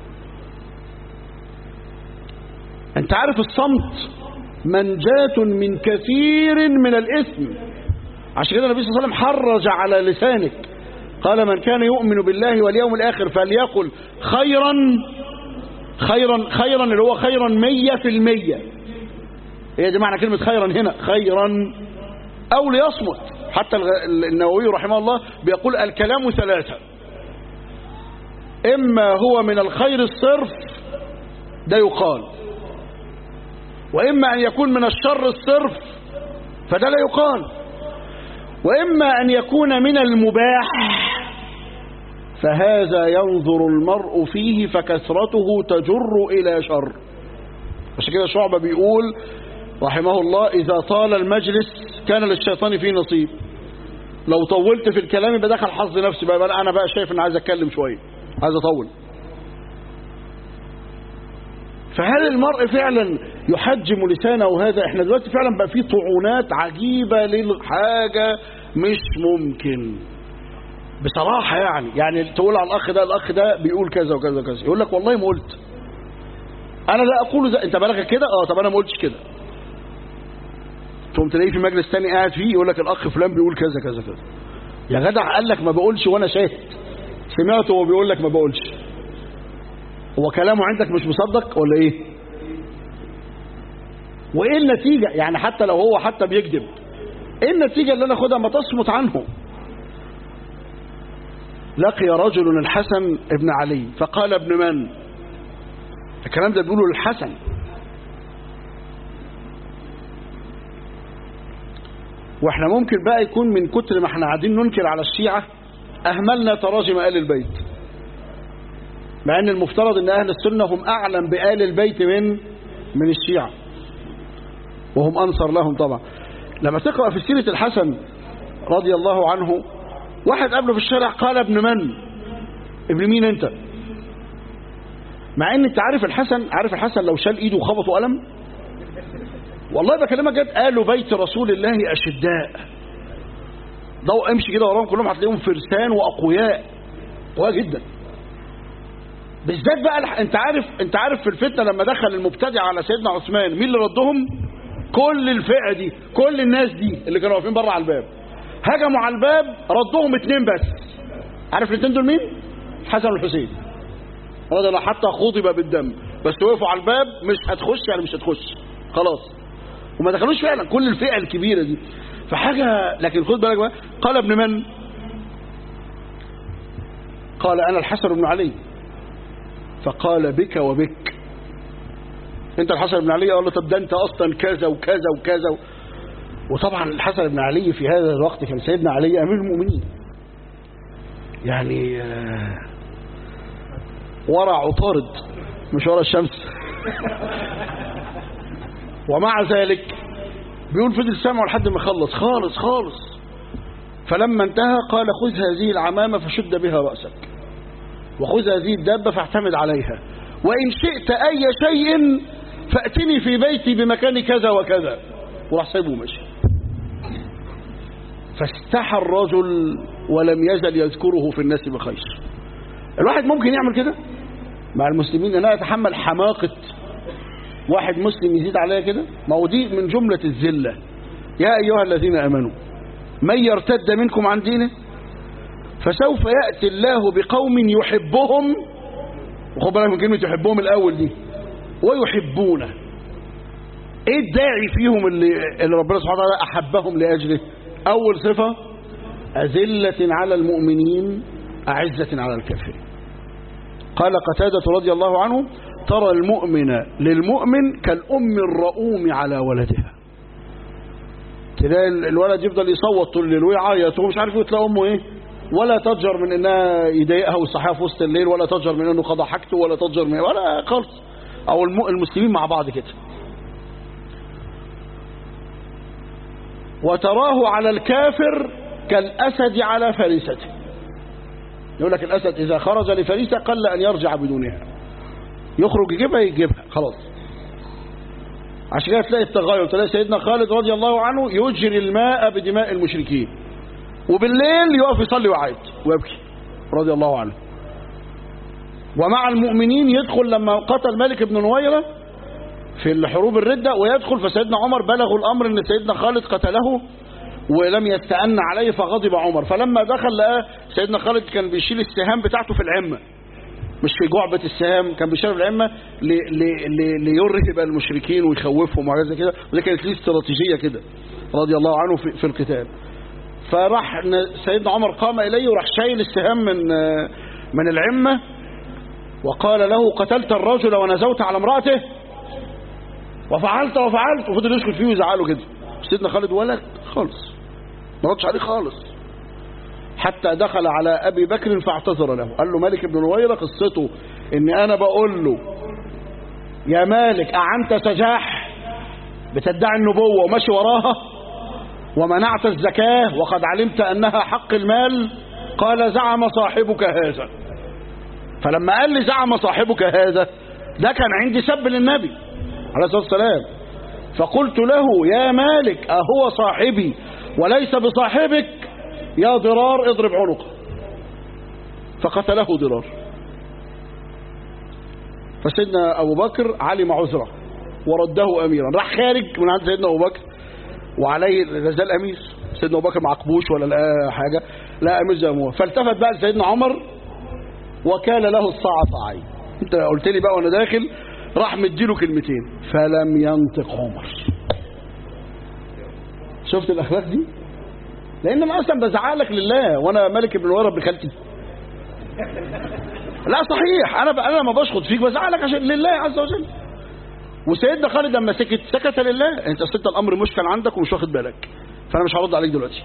أنت عارف الصمت منجاة من كثير من الإثم عشان كده النبي صلى الله عليه وسلم حرج على لسانك قال من كان يؤمن بالله واليوم الآخر فليقل خيرا خيرا خيرا اللي هو خيرا مية في المية هي دي معنى كلمة خيرا هنا خيرا أو ليصمت حتى النووي رحمه الله بيقول الكلام ثلاثة إما هو من الخير الصرف ده يقال وإما أن يكون من الشر الصرف فده لا يقال وإما أن يكون من المباح فهذا ينظر المرء فيه فكثرته تجر إلى شر عشان كده شعبة بيقول رحمه الله إذا طال المجلس كان للشيطان فيه نصيب لو طولت في الكلام يبقى دخل حظ نفسي بقى أنا بقى شايف إن عايز أتكلم شوية عايز أطول فهل المرء فعلا يحجم لسانه هذا احنا دلوقتي فعلا بقى في طعونات عجيبة للحاجة مش ممكن بصراحة يعني يعني تقول على الأخ ده الأخ ده بيقول كذا وكذا وكذا يقول لك والله ما قلت أنا لا أقول ده. أنت بالك كده اه طب أنا ما قلتش كده تقوم تلاقيه في مجلس تاني قاعد فيه يقول لك الأخ فلان بيقول كذا كذا كذا يا جدع قال لك ما بقولش وأنا شاهد سمعته وهو بيقول لك ما بقولش هو كلامه عندك مش مصدق ولا ايه وايه النتيجة يعني حتى لو هو حتى بيكذب ايه النتيجة اللي انا اخدها ما تصمت عنه لقي رجل الحسن ابن علي فقال ابن من الكلام ده بيقوله للحسن واحنا ممكن بقى يكون من كتر ما احنا قاعدين ننكر على الشيعة اهملنا تراجم آل البيت مع ان المفترض ان اهل السنة هم اعلم بآل البيت من من الشيعة وهم انصر لهم طبعا لما تقرأ في سيرة الحسن رضي الله عنه واحد قبله في الشارع قال ابن من ابن مين انت مع ان انت عارف الحسن عارف الحسن لو شال ايده وخبطه قلم والله بكلمك جد قالوا بيت رسول الله اشداء ضوء امشي كده وراهم كلهم هتلاقيهم فرسان واقوياء قوية جدا بالذات بقى الح... انت عارف انت عارف في الفتنه لما دخل المبتدع على سيدنا عثمان مين اللي ردهم كل الفئه دي كل الناس دي اللي كانوا واقفين بره على الباب هجموا على الباب ردهم اتنين بس عارف الاثنين دول مين حسن والحسين رضي الله حتى خضب بالدم بس وقفوا على الباب مش هتخش يعني مش هتخش خلاص وما دخلوش فعلا كل الفئه الكبيره دي فحاجه لكن خد بالك بقى قال ابن من قال انا الحسن بن علي فقال بك وبك انت الحسن بن علي قال له طب ده انت اصلا كذا وكذا وكذا وطبعا الحسن بن علي في هذا الوقت كان سيدنا علي امير المؤمنين يعني ورع عطارد مش ورا الشمس ومع ذلك بيقول فضل سامعه لحد ما خلص خالص خالص فلما انتهى قال خذ هذه العمامة فشد بها رأسك وخذ هذه الدابة فاعتمد عليها وإن شئت أي شيء فأتني في بيتي بمكان كذا وكذا وراح سيبه ماشي فاستحى الرجل ولم يزل يذكره في الناس بخير الواحد ممكن يعمل كده مع المسلمين ان انا اتحمل حماقة واحد مسلم يزيد عليا كده ما هو دي من جملة الذلة يا ايها الذين امنوا من يرتد منكم عن دينه فسوف يأتي الله بقوم يحبهم وخد بالك من كلمة يحبهم الأول دي ويحبونه ايه الداعي فيهم اللي, اللي ربنا سبحانه وتعالى أحبهم لأجله أول صفة أذلة على المؤمنين أعزة على الكافرين قال قتادة رضي الله عنه ترى المؤمن للمؤمن كالأم الرؤوم على ولدها تلاقي الولد يفضل يصوت طول الليل ويعيط ومش عارف تلاقي امه ايه ولا تضجر من انها يضايقها ويصحيها في وسط الليل ولا تضجر من انه قضى حاجته ولا تضجر من ولا خالص او المسلمين مع بعض كده وتراه على الكافر كالاسد على فريسته يقول لك الاسد اذا خرج لفريسه قل ان يرجع بدونها يخرج يجيبها يجيبها خلاص عشان كده تلاقي التغير تلاقي سيدنا خالد رضي الله عنه يجري الماء بدماء المشركين وبالليل يقف يصلي ويعيط ويبكي رضي الله عنه ومع المؤمنين يدخل لما قتل مالك بن نويرة في الحروب الردة ويدخل فسيدنا عمر بلغوا الأمر أن سيدنا خالد قتله ولم يستأن عليه فغضب عمر فلما دخل لقى سيدنا خالد كان بيشيل السهام بتاعته في العمة مش في جعبة السهام كان بيشيل العمة ليرهب المشركين ويخوفهم وحاجات زي كده ودي كانت ليه استراتيجية كده رضي الله عنه في, في القتال فراح سيدنا عمر قام إليه وراح شايل السهام من من العمة وقال له قتلت الرجل ونزوت على امرأته وفعلت وفعلت وفضل يسكت فيه ويزعله كده سيدنا خالد ولا خالص ما ردش عليه خالص حتى دخل على أبي بكر فاعتذر له قال له مالك بن نويرة قصته ان انا بقول له يا مالك أعنت سجاح بتدعي النبوة وماشي وراها ومنعت الزكاة وقد علمت أنها حق المال قال زعم صاحبك هذا فلما قال لي زعم صاحبك هذا ده كان عندي سب للنبي عليه الصلاة والسلام فقلت له يا مالك أهو صاحبي وليس بصاحبك يا ضرار اضرب عنقه فقتله ضرار فسيدنا أبو بكر علم عذره ورده أميرا راح خارج من عند سيدنا أبو بكر وعليه لازال أمير سيدنا أبو بكر ما عقبوش ولا لقى حاجة لا أمير زي ما هو فالتفت بقى لسيدنا عمر وكان له الصاع صاعين انت قلت لي بقى وانا داخل راح مديله كلمتين فلم ينطق عمر شفت الاخلاق دي لان انا اصلا بزعلك لله وانا ملك بن ورا ابن خالتي لا صحيح انا انا ما بشخط فيك بزعلك عشان لله عز وجل وسيدنا خالد لما سكت سكت لله انت اصل الامر مشكل عندك ومش واخد بالك فانا مش هرد عليك دلوقتي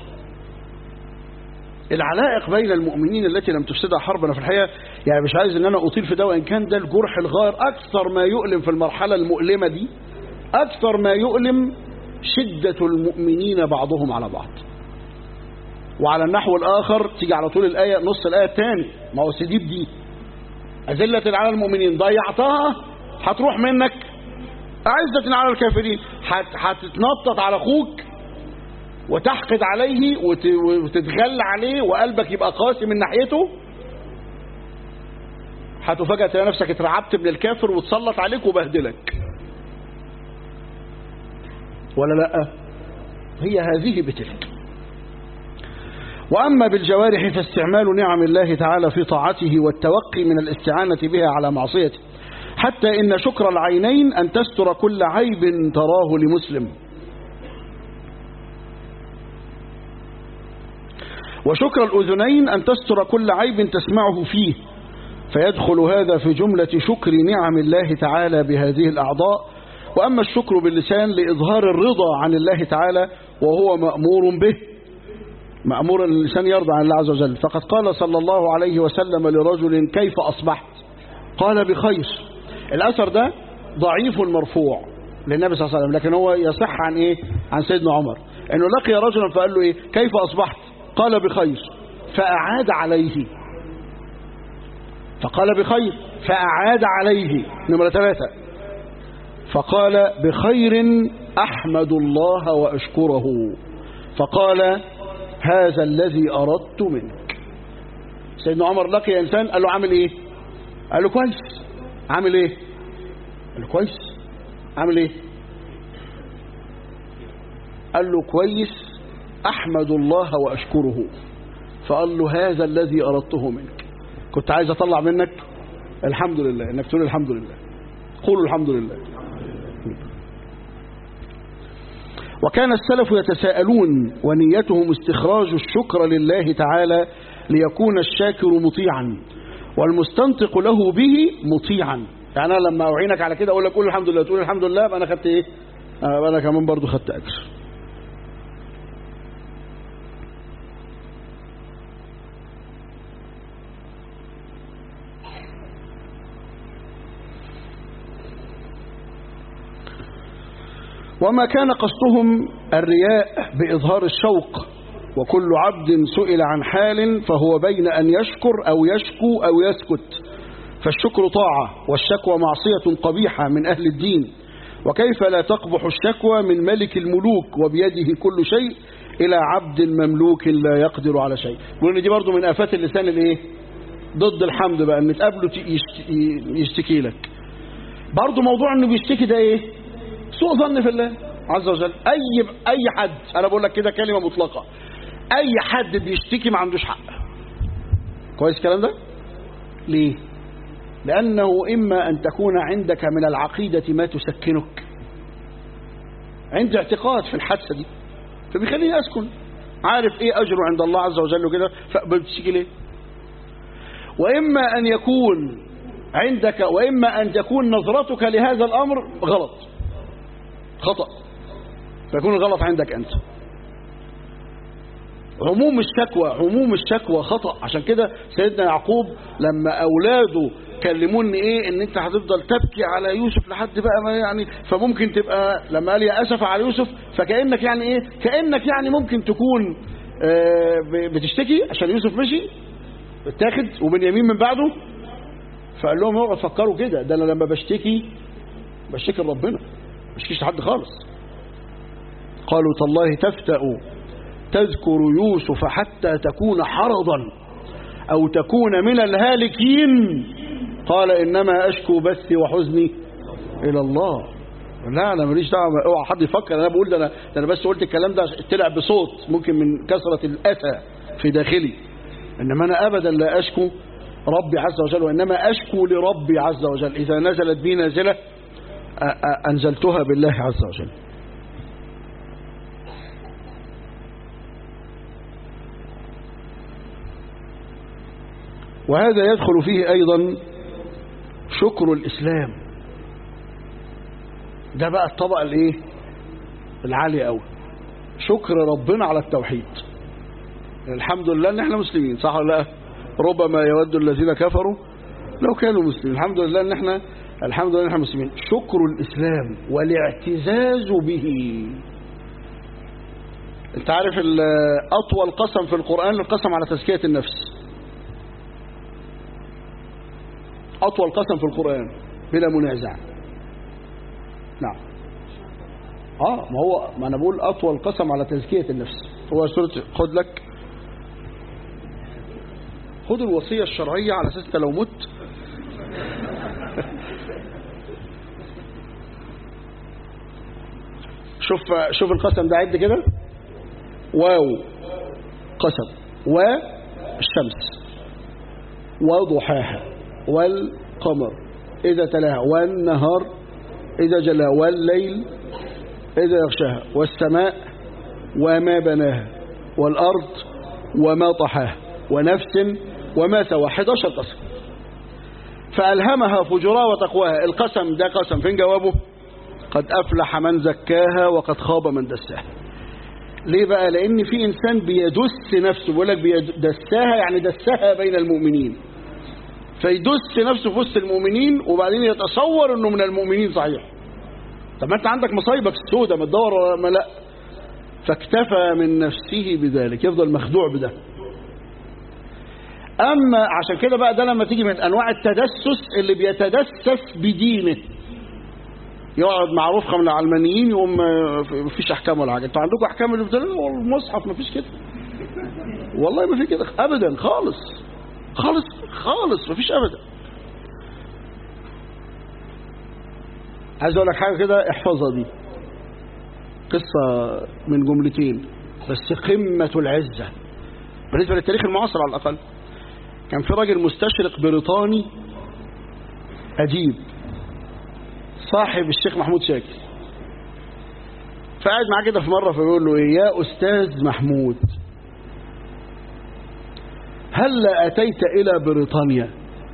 العلائق بين المؤمنين التي لم تفسدها حربنا في الحقيقة يعني مش عايز ان انا اطيل في ده وان كان ده الجرح الغائر اكثر ما يؤلم في المرحلة المؤلمة دي اكثر ما يؤلم شدة المؤمنين بعضهم على بعض وعلى النحو الاخر تيجي على طول الاية نص الاية الثاني ما هو سديب دي أذلة على المؤمنين ضيعتها هتروح منك أعزة على الكافرين هتتنطط على أخوك وتحقد عليه وتتغل عليه وقلبك يبقى قاسي من ناحيته هتفاجأ تلاقي نفسك اترعبت من الكافر وتسلط عليك وبهدلك ولا لا هي هذه بتلك وأما بالجوارح فاستعمال نعم الله تعالى في طاعته والتوقي من الاستعانة بها على معصيته حتى إن شكر العينين أن تستر كل عيب تراه لمسلم وشكر الأذنين أن تستر كل عيب تسمعه فيه فيدخل هذا في جملة شكر نعم الله تعالى بهذه الأعضاء وأما الشكر باللسان لإظهار الرضا عن الله تعالى وهو مأمور به مأمور أن الإنسان يرضى عن الله عز وجل فقد قال صلى الله عليه وسلم لرجل كيف أصبحت قال بخير الأثر ده ضعيف المرفوع للنبي صلى الله عليه وسلم لكن هو يصح عن إيه عن سيدنا عمر أنه لقي رجلا فقال له إيه كيف أصبحت قال بخير فأعاد عليه فقال بخير فأعاد عليه نمرة ثلاثة فقال بخير أحمد الله وأشكره فقال هذا الذي أردت منك سيدنا عمر لقي إنسان قال له عامل إيه قال له كويس عامل إيه قال له كويس عامل إيه قال له كويس أحمد الله وأشكره فقال له هذا الذي أردته منك كنت عايز أطلع منك الحمد لله إنك تقول الحمد لله قولوا الحمد لله وكان السلف يتساءلون ونيتهم استخراج الشكر لله تعالى ليكون الشاكر مطيعا والمستنطق له به مطيعا يعني أنا لما أعينك على كده أقول لك قول الحمد لله تقول الحمد لله يبقى أنا خدت إيه يبقى أنا كمان برضو خدت أجر وما كان قصدهم الرياء بإظهار الشوق وكل عبد سئل عن حال فهو بين أن يشكر أو يشكو أو يسكت فالشكر طاعة والشكوى معصية قبيحة من أهل الدين وكيف لا تقبح الشكوى من ملك الملوك وبيده كل شيء إلى عبد مملوك لا يقدر على شيء يقولون دي برضو من آفات اللسان الايه ضد الحمد بقى ان تقابله يشتكي لك برضو موضوع انه بيشتكي ده ايه سوء ظن في الله عز وجل اي اي حد انا بقول لك كده كلمه مطلقه اي حد بيشتكي ما عندوش حق كويس الكلام ده ليه لانه اما ان تكون عندك من العقيده ما تسكنك عندي اعتقاد في الحادثه دي فبيخليني اسكن عارف ايه اجره عند الله عز وجل وكده فبتشتكي ليه واما ان يكون عندك واما ان تكون نظرتك لهذا الامر غلط خطأ فيكون الغلط عندك أنت عموم الشكوى عموم الشكوى خطأ عشان كده سيدنا يعقوب لما أولاده كلموني ايه ان انت هتفضل تبكي على يوسف لحد بقى ما يعني فممكن تبقى لما قال يا اسف على يوسف فكأنك يعني ايه كأنك يعني ممكن تكون آه بتشتكي عشان يوسف مشي اتاخد وبنيامين من بعده فقال لهم اوعوا تفكروا كده ده انا لما بشتكي بشكي ربنا بشكيش لحد خالص قالوا تالله تفتأ تذكر يوسف حتى تكون حرضا أو تكون من الهالكين قال إنما أشكو بثي وحزني إلى الله لا أنا ماليش دعوة اوعى حد يفكر أنا بقول ده أنا, ده أنا بس قلت الكلام ده طلع بصوت ممكن من كثرة الأسى في داخلي إنما أنا أبدا لا أشكو ربي عز وجل وإنما أشكو لربي عز وجل إذا نزلت بي نازلة أنزلتها بالله عز وجل وهذا يدخل فيه أيضا شكر الإسلام ده بقى الطبقة الايه العالية قوي شكر ربنا على التوحيد الحمد لله ان احنا مسلمين صح ولا لا ربما يود الذين كفروا لو كانوا مسلمين الحمد لله ان احنا الحمد لله ان احنا مسلمين شكر الاسلام والاعتزاز به انت عارف اطول قسم في القرآن القسم على تزكية النفس أطول قسم في القرآن بلا منازع نعم آه ما هو ما أنا بقول أطول قسم على تزكية النفس هو سورة خد لك خد الوصية الشرعية على أساس لو مت شوف شوف القسم ده عد كده واو قسم والشمس وضحاها والقمر إذا تلاها والنهار إذا جلاها والليل إذا يغشاها والسماء وما بناها والأرض وما طحاها ونفس وما سوى 11 قسم فألهمها فجورها وتقواها القسم ده قسم فين جوابه قد أفلح من زكاها وقد خاب من دساها ليه بقى لأن في إنسان بيدس نفسه بيقول لك دساها يعني دسها بين المؤمنين فيدس نفسه في وسط المؤمنين وبعدين يتصور انه من المؤمنين صحيح طب ما انت عندك مصايبك السوداء ما تدور ما لا فاكتفى من نفسه بذلك يفضل مخدوع بده اما عشان كده بقى ده لما تيجي من انواع التدسس اللي بيتدسس بدينه يقعد مع رفقه من العلمانيين يقوم مفيش احكام ولا حاجه انتوا عندكم احكام اللي بتقول المصحف مفيش كده والله ما في كده ابدا خالص خالص خالص مفيش ابدا عايز اقول لك حاجه كده احفظها دي قصه من جملتين بس قمه العزه بالنسبه للتاريخ المعاصر على الاقل كان في راجل مستشرق بريطاني أديب صاحب الشيخ محمود شاكر فقعد معاه كده في مرة فبيقول له إيه يا أستاذ محمود هل أتيت إلى بريطانيا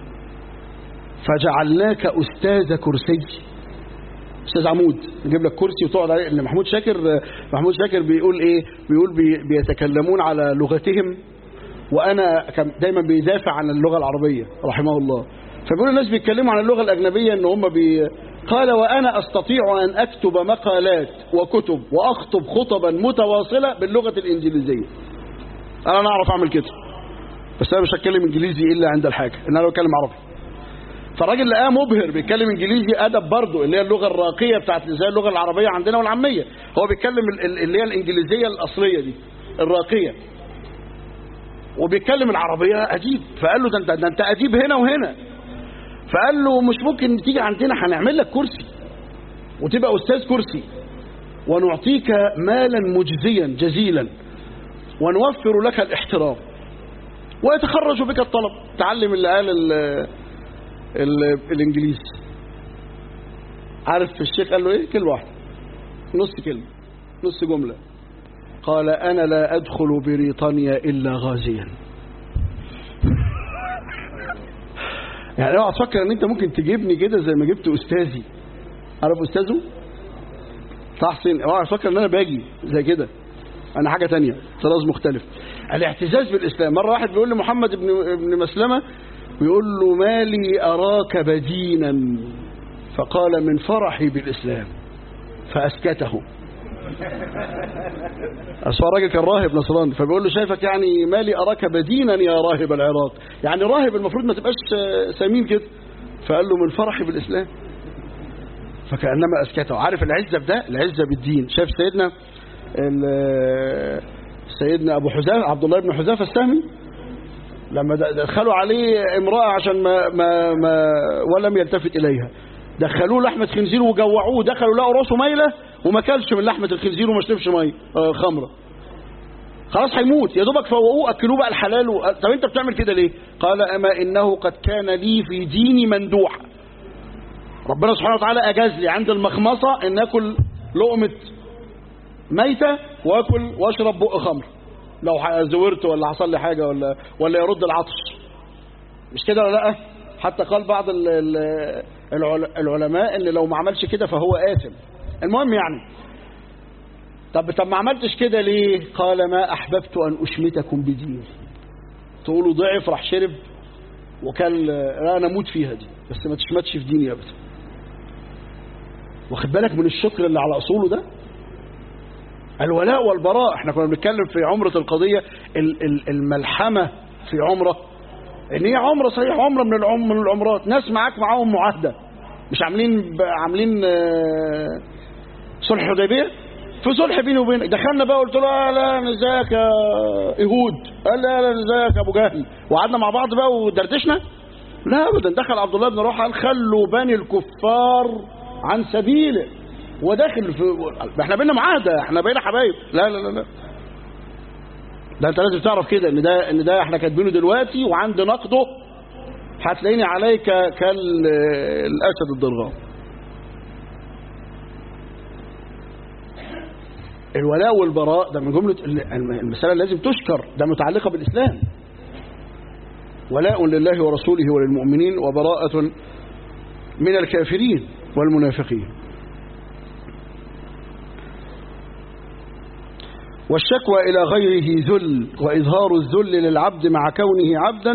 فجعلناك أستاذ كرسي أستاذ عمود نجيب لك كرسي وتقعد عليه لأن محمود شاكر محمود شاكر بيقول إيه بيقول بي بيتكلمون على لغتهم وأنا دايما بيدافع عن اللغة العربية رحمه الله فبيقول الناس بيتكلموا عن اللغة الأجنبية إن هم بي قال وأنا أستطيع أن أكتب مقالات وكتب وأخطب خطبا متواصلة باللغة الإنجليزية أنا أعرف أعمل كده بس أنا مش هتكلم إنجليزي إلا عند الحاجة إن أنا بتكلم عربي فالراجل لقاه مبهر بيتكلم انجليزي ادب برضه اللي هي اللغه الراقيه بتاعت زي اللغه العربيه عندنا والعاميه هو بيتكلم اللي هي الانجليزيه الاصليه دي الراقيه وبيتكلم العربيه اديب فقال له ده انت ده انت اديب هنا وهنا فقال له مش ممكن تيجي عندنا هنعمل لك كرسي وتبقى استاذ كرسي ونعطيك مالا مجزيا جزيلا ونوفر لك الاحترام ويتخرج بك الطلب تعلم اللي قال ال ال الانجليزي عارف الشيخ قال له ايه كلمه واحده نص كلمه نص جمله قال انا لا ادخل بريطانيا الا غازيا يعني اوعى تفكر ان انت ممكن تجيبني كده زي ما جبت استاذي عارف استاذه صح حسين اوعى تفكر ان انا باجي زي كده انا حاجه تانية طراز مختلف الاعتزاز بالاسلام مره واحد بيقول لمحمد بن ابن مسلمه بيقول له ما لي اراك بدينا فقال من فرحي بالاسلام فاسكته أصل الراجل كان راهب نصراني فبيقول له شايفك يعني مالي أراك بدينا يا راهب العراق يعني راهب المفروض ما تبقاش سمين كده فقال له من فرحي بالإسلام فكأنما أسكته عارف العزة بده العزة بالدين شايف سيدنا ال- سيدنا أبو حذافة عبد الله بن حذافة السهمي لما د- دخلوا عليه امرأة عشان ما, ما, ما ولم يلتفت إليها دخلوه لحمة خنزير وجوعوه دخلوا لقوا راسه مايلة وما كلش من لحمة الخنزير وما شربش مية آه، خمرة خلاص هيموت يا دوبك فوقوه اكلوه بقى الحلال و... طب انت بتعمل كده ليه قال اما انه قد كان لي في ديني مندوح ربنا سبحانه وتعالى اجاز لي عند المخمصه ان اكل لقمه ميته واكل واشرب بق خمر لو ح- زورت ولا حصل لي حاجه ولا ولا يرد العطش مش كده ولا لا حتى قال بعض ال- ال- العل- العلماء ان لو ما عملش كده فهو آثم المهم يعني طب طب ما عملتش كده ليه قال ما احببت ان اشمتكم بديني تقولوا ضعف راح شرب وكان لا انا اموت فيها دي بس ما تشمتش في ديني ابدا واخد بالك من الشكر اللي على اصوله ده الولاء والبراء احنا كنا بنتكلم في عمرة القضية ال- ال- الملحمة في عمرة ان هي عمرة صحيح عمرة من العم من العمرات ناس معاك معاهم معاهدة مش عاملين ب- عاملين آه، صلح حديبية في صلح بيني وبينك دخلنا بقى قلت له آه لا أنا ازيك يا ايهود قال لا لا أنا ازيك يا ابو جهل وقعدنا مع بعض بقى ودردشنا لا ابدا دخل عبد الله بن رواحه قال خلوا بني الكفار عن سبيله وداخل في احنا بينا معاهده احنا بينا حبايب لا لا لا لا ده انت لازم تعرف كده ان ده ان ده احنا كاتبينه دلوقتي وعند نقده هتلاقيني عليك كالاسد الضرغام الولاء والبراء ده من جمله المساله لازم تشكر ده متعلقه بالاسلام ولاء لله ورسوله وللمؤمنين وبراءة من الكافرين والمنافقين والشكوى إلى غيره ذل وإظهار الذل للعبد مع كونه عبدا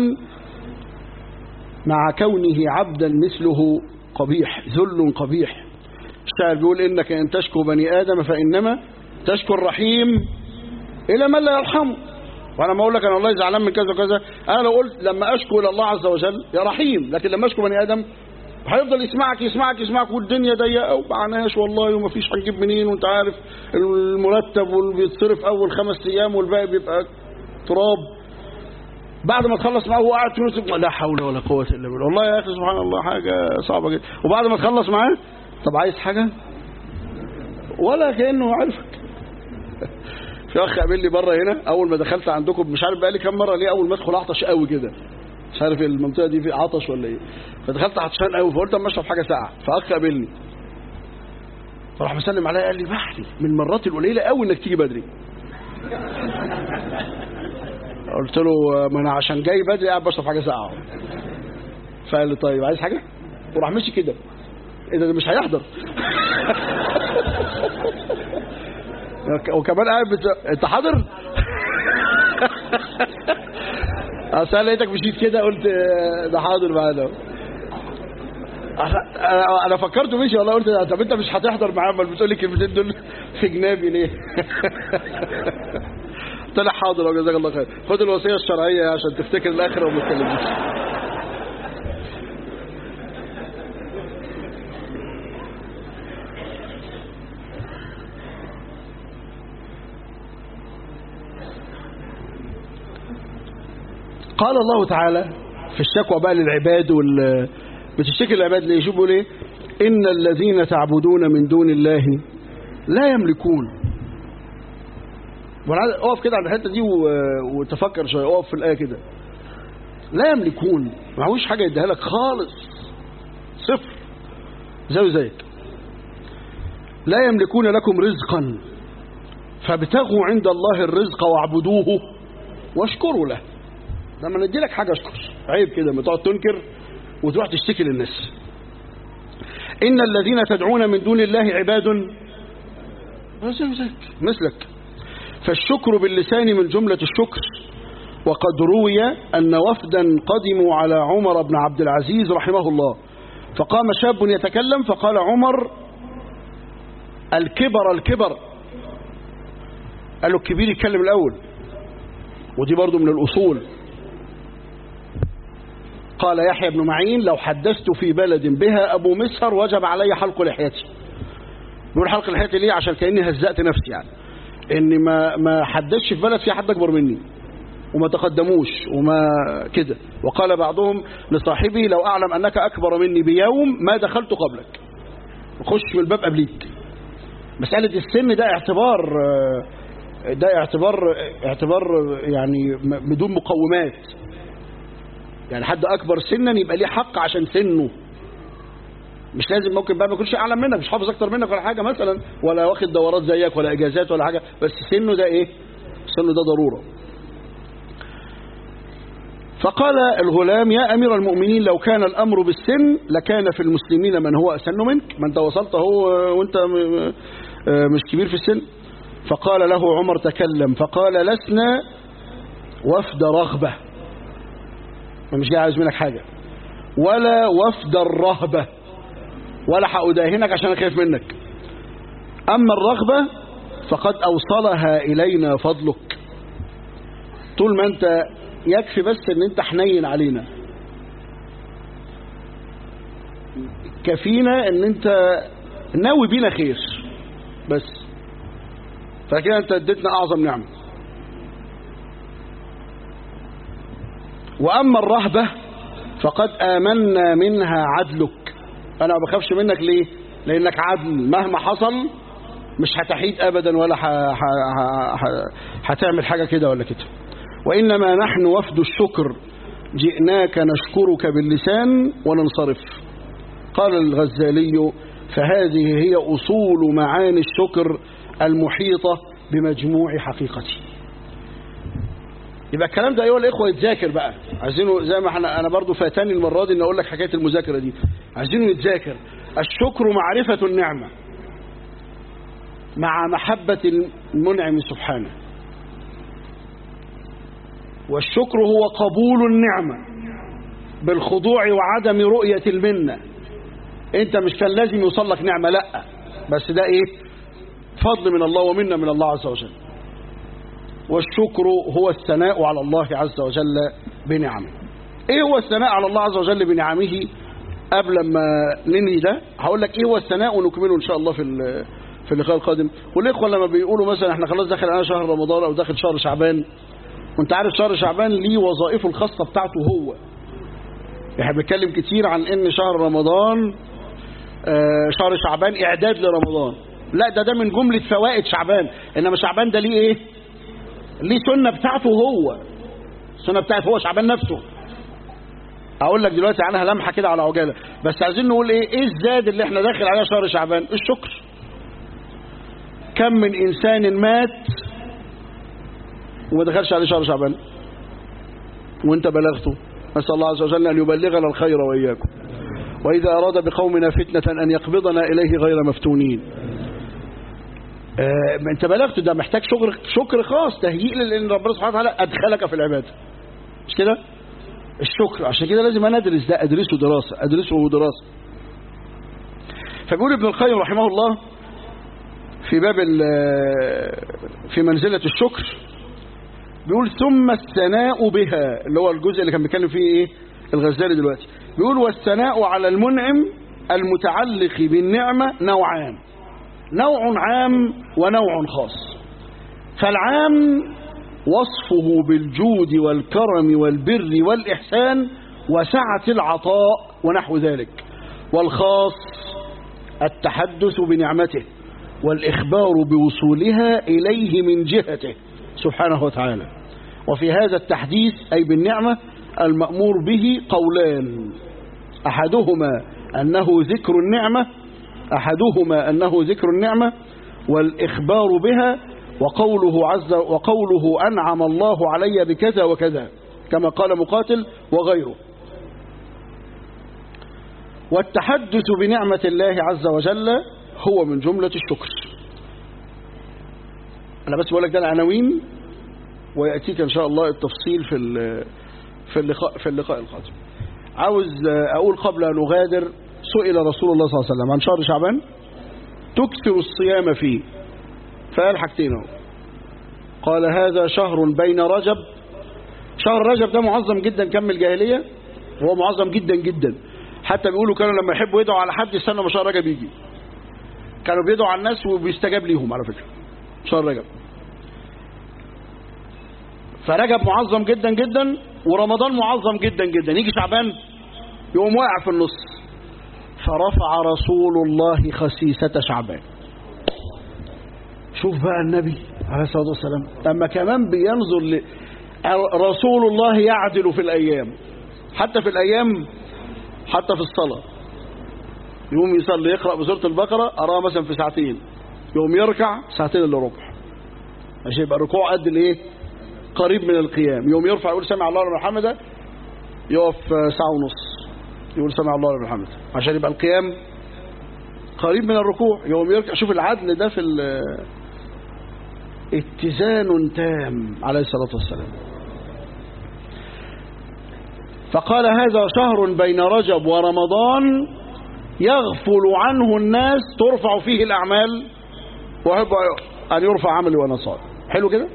مع كونه عبدا مثله قبيح ذل قبيح الشاعر بيقول إنك إن تشكو بني آدم فإنما تشكو الرحيم إلى من لا يرحمه وانا ما اقول لك انا والله زعلان من كذا وكذا انا لو قلت لما اشكو الى الله عز وجل يا رحيم لكن لما اشكو بني ادم هيفضل يسمعك يسمعك يسمعك والدنيا ضيقه ومعناش والله وما فيش هنجيب منين وانت عارف المرتب واللي بيتصرف اول خمس ايام والباقي بيبقى تراب بعد ما تخلص معاه هو قاعد تنسب لا حول ولا قوه الا بالله والله يا اخي سبحان الله حاجه صعبه جدا وبعد ما تخلص معاه طب عايز حاجه ولا كانه عارفك في اخ قابل لي بره هنا اول ما دخلت عندكم مش عارف بقى لي كام مره ليه اول ما ادخل عطش قوي كده مش عارف المنطقه دي في عطش ولا ايه فدخلت عطشان قوي فقلت اما اشرب حاجه ساقعه فاخ قابلني فراح مسلم عليا قال لي بحري من المرات القليله قوي انك تيجي بدري قلت له ما انا عشان جاي بدري قاعد بشرب حاجه ساقعه فقال لي طيب عايز حاجه وراح مشي كده ايه ده, ده مش هيحضر وكمان قاعد بت... انت حاضر اصل أنا لقيتك مشيت كده قلت ده حاضر معانا انا انا فكرت مشي والله قلت طب انت مش هتحضر معاه امال بتقول لي الكلمتين دول في جنابي ليه طلع حاضر وجزاك الله خير خد الوصيه الشرعيه عشان تفتكر الاخره وما تكلمنيش قال الله تعالى في الشكوى بقى للعباد وال بتشتكي العباد ليه شوفوا بيقول ايه ان الذين تعبدون من دون الله لا يملكون وانا اقف كده عند الحته دي و- وتفكر شويه اقف في الايه كده لا يملكون معهوش حاجه يديها لك خالص صفر زي زيك لا يملكون لكم رزقا فابتغوا عند الله الرزق واعبدوه واشكروا له لما ندي لك حاجه اشكر عيب كده ما تقعد تنكر وتروح تشتكي للناس ان الذين تدعون من دون الله عباد مثلك فالشكر باللسان من جملة الشكر وقد روي أن وفدا قدموا على عمر بن عبد العزيز رحمه الله فقام شاب يتكلم فقال عمر الكبر الكبر قال له الكبير يتكلم الأول ودي برضو من الأصول قال يحيى بن معين لو حدثت في بلد بها أبو مسهر وجب علي حلق لحيتي بيقول حلق لحيتي ليه عشان كأني هزأت نفسي يعني إني ما ما حدثش في بلد فيها حد أكبر مني وما تقدموش وما كده وقال بعضهم لصاحبه لو أعلم أنك أكبر مني بيوم ما دخلت قبلك خش من الباب قبليك مسألة السن ده اعتبار ده اعتبار اعتبار يعني بدون مقومات يعني حد أكبر سنا يبقى ليه حق عشان سنه مش لازم ممكن بقى ما يكونش أعلم منك مش حافظ أكتر منك ولا حاجة مثلا ولا واخد دورات زيك ولا إجازات ولا حاجة بس سنه ده إيه سنه ده ضرورة فقال الغلام يا أمير المؤمنين لو كان الأمر بالسن لكان في المسلمين من هو أسن منك ما أنت وصلت هو وأنت مش كبير في السن فقال له عمر تكلم فقال لسنا وفد رغبة مش جاي عايز منك حاجة ولا وفد الرهبة ولا حأداهنك عشان أخاف منك أما الرغبة فقد أوصلها إلينا فضلك طول ما أنت يكفي بس ان انت حنين علينا كفينا ان انت ناوي بينا خير بس فكده انت اديتنا اعظم نعمة واما الرهبة فقد امنا منها عدلك انا ما بخافش منك ليه لانك عدل مهما حصل مش هتحيد ابدا ولا هتعمل حاجة كده ولا كده وإنما نحن وفد الشكر جئناك نشكرك باللسان وننصرف قال الغزالي فهذه هي أصول معاني الشكر المحيطة بمجموع حقيقته يبقى الكلام ده أيها الإخوة يتذاكر بقى عايزينه زي ما احنا أنا برضو فاتني المرة دي إن أقول لك حكاية المذاكرة دي عايزينه يتذاكر الشكر معرفة النعمة مع محبة المنعم سبحانه والشكر هو قبول النعمة بالخضوع وعدم رؤية المنة انت مش كان لازم يوصل لك نعمة لا بس ده ايه فضل من الله ومنة من الله عز وجل والشكر هو الثناء على الله عز وجل بنعمه ايه هو الثناء على الله عز وجل بنعمه قبل ما ننهي ده هقول لك ايه هو الثناء ونكمله ان شاء الله في في اللقاء القادم والاخوه لما بيقولوا مثلا احنا خلاص داخل على شهر رمضان او داخل شهر شعبان وانت عارف شهر شعبان ليه وظائفه الخاصة بتاعته هو احنا بنتكلم كتير عن ان شهر رمضان آه شهر شعبان اعداد لرمضان لا ده ده من جملة فوائد شعبان انما شعبان ده ليه ايه ليه سنة بتاعته هو السنة بتاعته هو شعبان نفسه اقول لك دلوقتي عنها لمحة كده على عجالة بس عايزين نقول ايه ايه الزاد اللي احنا داخل عليه شهر شعبان الشكر كم من انسان مات وما دخلش عليه شهر شعبان وانت بلغته نسأل الله عز وجل أن يبلغنا الخير وإياكم وإذا أراد بقومنا فتنة أن يقبضنا إليه غير مفتونين آه انت بلغته ده محتاج شكر شكر خاص تهيئ لان ربنا سبحانه وتعالى ادخلك في العباده مش كده الشكر عشان كده لازم انا ادرس ده ادرسه دراسه ادرسه دراسه فبيقول ابن القيم رحمه الله في باب في منزله الشكر بيقول ثم الثناء بها اللي هو الجزء اللي كان بيتكلم فيه ايه الغزالي دلوقتي بيقول والثناء على المنعم المتعلق بالنعمة نوعان نوع عام ونوع خاص فالعام وصفه بالجود والكرم والبر والإحسان وسعة العطاء ونحو ذلك والخاص التحدث بنعمته والإخبار بوصولها إليه من جهته سبحانه وتعالى وفي هذا التحديث أي بالنعمة المأمور به قولان أحدهما أنه ذكر النعمة أحدهما أنه ذكر النعمة والإخبار بها وقوله عز وقوله أنعم الله علي بكذا وكذا كما قال مقاتل وغيره والتحدث بنعمة الله عز وجل هو من جملة الشكر أنا بس بقول لك ده العناوين ويأتيك إن شاء الله التفصيل في في اللقاء في اللقاء القادم عاوز أقول قبل أن أغادر سئل رسول الله صلى الله عليه وسلم عن شهر شعبان تكثر الصيام فيه فقال حاجتين اهو قال هذا شهر بين رجب شهر رجب ده معظم جدا كم الجاهلية وهو معظم جدا جدا حتى بيقولوا كانوا لما يحبوا يدعوا على حد يستنوا ما شهر رجب يجي كانوا بيدعوا على الناس وبيستجاب ليهم على فكرة شهر رجب فرجب معظم جدا جدا ورمضان معظم جدا جدا يجي شعبان يقوم واقع في النص فرفع رسول الله خسيسة شعبان شوف بقى النبي عليه الصلاة والسلام لما كمان بينظر ل... رسول الله يعدل في الأيام حتى في الأيام حتى في الصلاة يقوم يصلي يقرأ بسورة البقرة أراه مثلا في ساعتين يقوم يركع ساعتين إلا ربع عشان يبقى الركوع قد الإيه قريب من القيام يقوم يرفع يقول سمع الله لمن حمده يقف ساعة ونص يقول سمع الله لمن حمده عشان يبقى القيام قريب من الركوع يقوم يركع شوف العدل ده في اتزان تام عليه الصلاة والسلام فقال هذا شهر بين رجب ورمضان يغفل عنه الناس ترفع فيه الأعمال ويحب أن يرفع عملي وأنا صائم حلو كده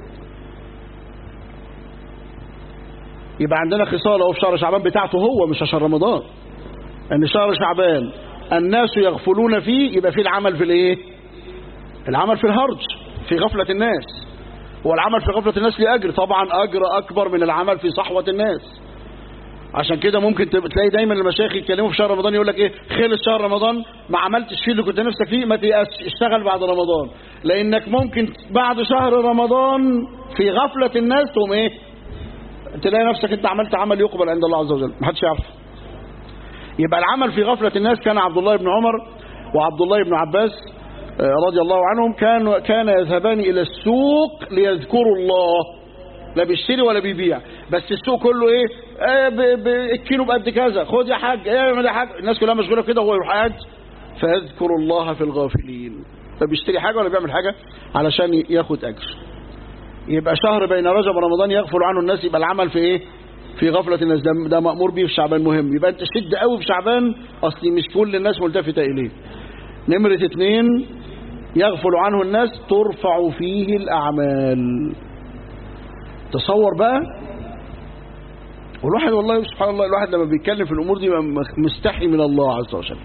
يبقى عندنا خصال اهو في شهر شعبان بتاعته هو مش عشان رمضان ان شهر شعبان الناس يغفلون فيه يبقى فيه العمل في الايه العمل في الهرج في غفلة الناس هو العمل في غفلة الناس ليه أجر طبعا أجر أكبر من العمل في صحوة الناس عشان كده ممكن تلاقي دايما المشايخ يتكلموا في شهر رمضان يقول لك ايه خلص شهر رمضان ما عملتش فيه اللي كنت نفسك فيه ما تيأسش اشتغل بعد رمضان لانك ممكن بعد شهر رمضان في غفلة الناس تقوم ايه تلاقي نفسك انت عملت عمل يقبل عند الله عز وجل ما حدش يعرف يبقى العمل في غفلة الناس كان عبد الله بن عمر وعبد الله بن عباس رضي الله عنهم كان كان يذهبان الى السوق ليذكروا الله لا بيشتري ولا بيبيع بس السوق كله ايه, ايه ب... ب... الكيلو بقد كذا خد يا حاج ايه يا حاج الناس كلها مشغوله كده وهو يروح قاعد فيذكر الله في الغافلين لا بيشتري حاجه ولا بيعمل حاجه علشان ياخد اجر يبقى شهر بين رجب ورمضان يغفل عنه الناس يبقى العمل في ايه في غفلة الناس ده, ده مأمور به في شعبان مهم يبقى انت شد قوي في شعبان اصلي مش كل الناس ملتفتة اليه نمرة اتنين يغفل عنه الناس ترفع فيه الأعمال تصور بقى والواحد والله سبحان الله الواحد لما بيتكلم في الأمور دي مستحي من الله عز وجل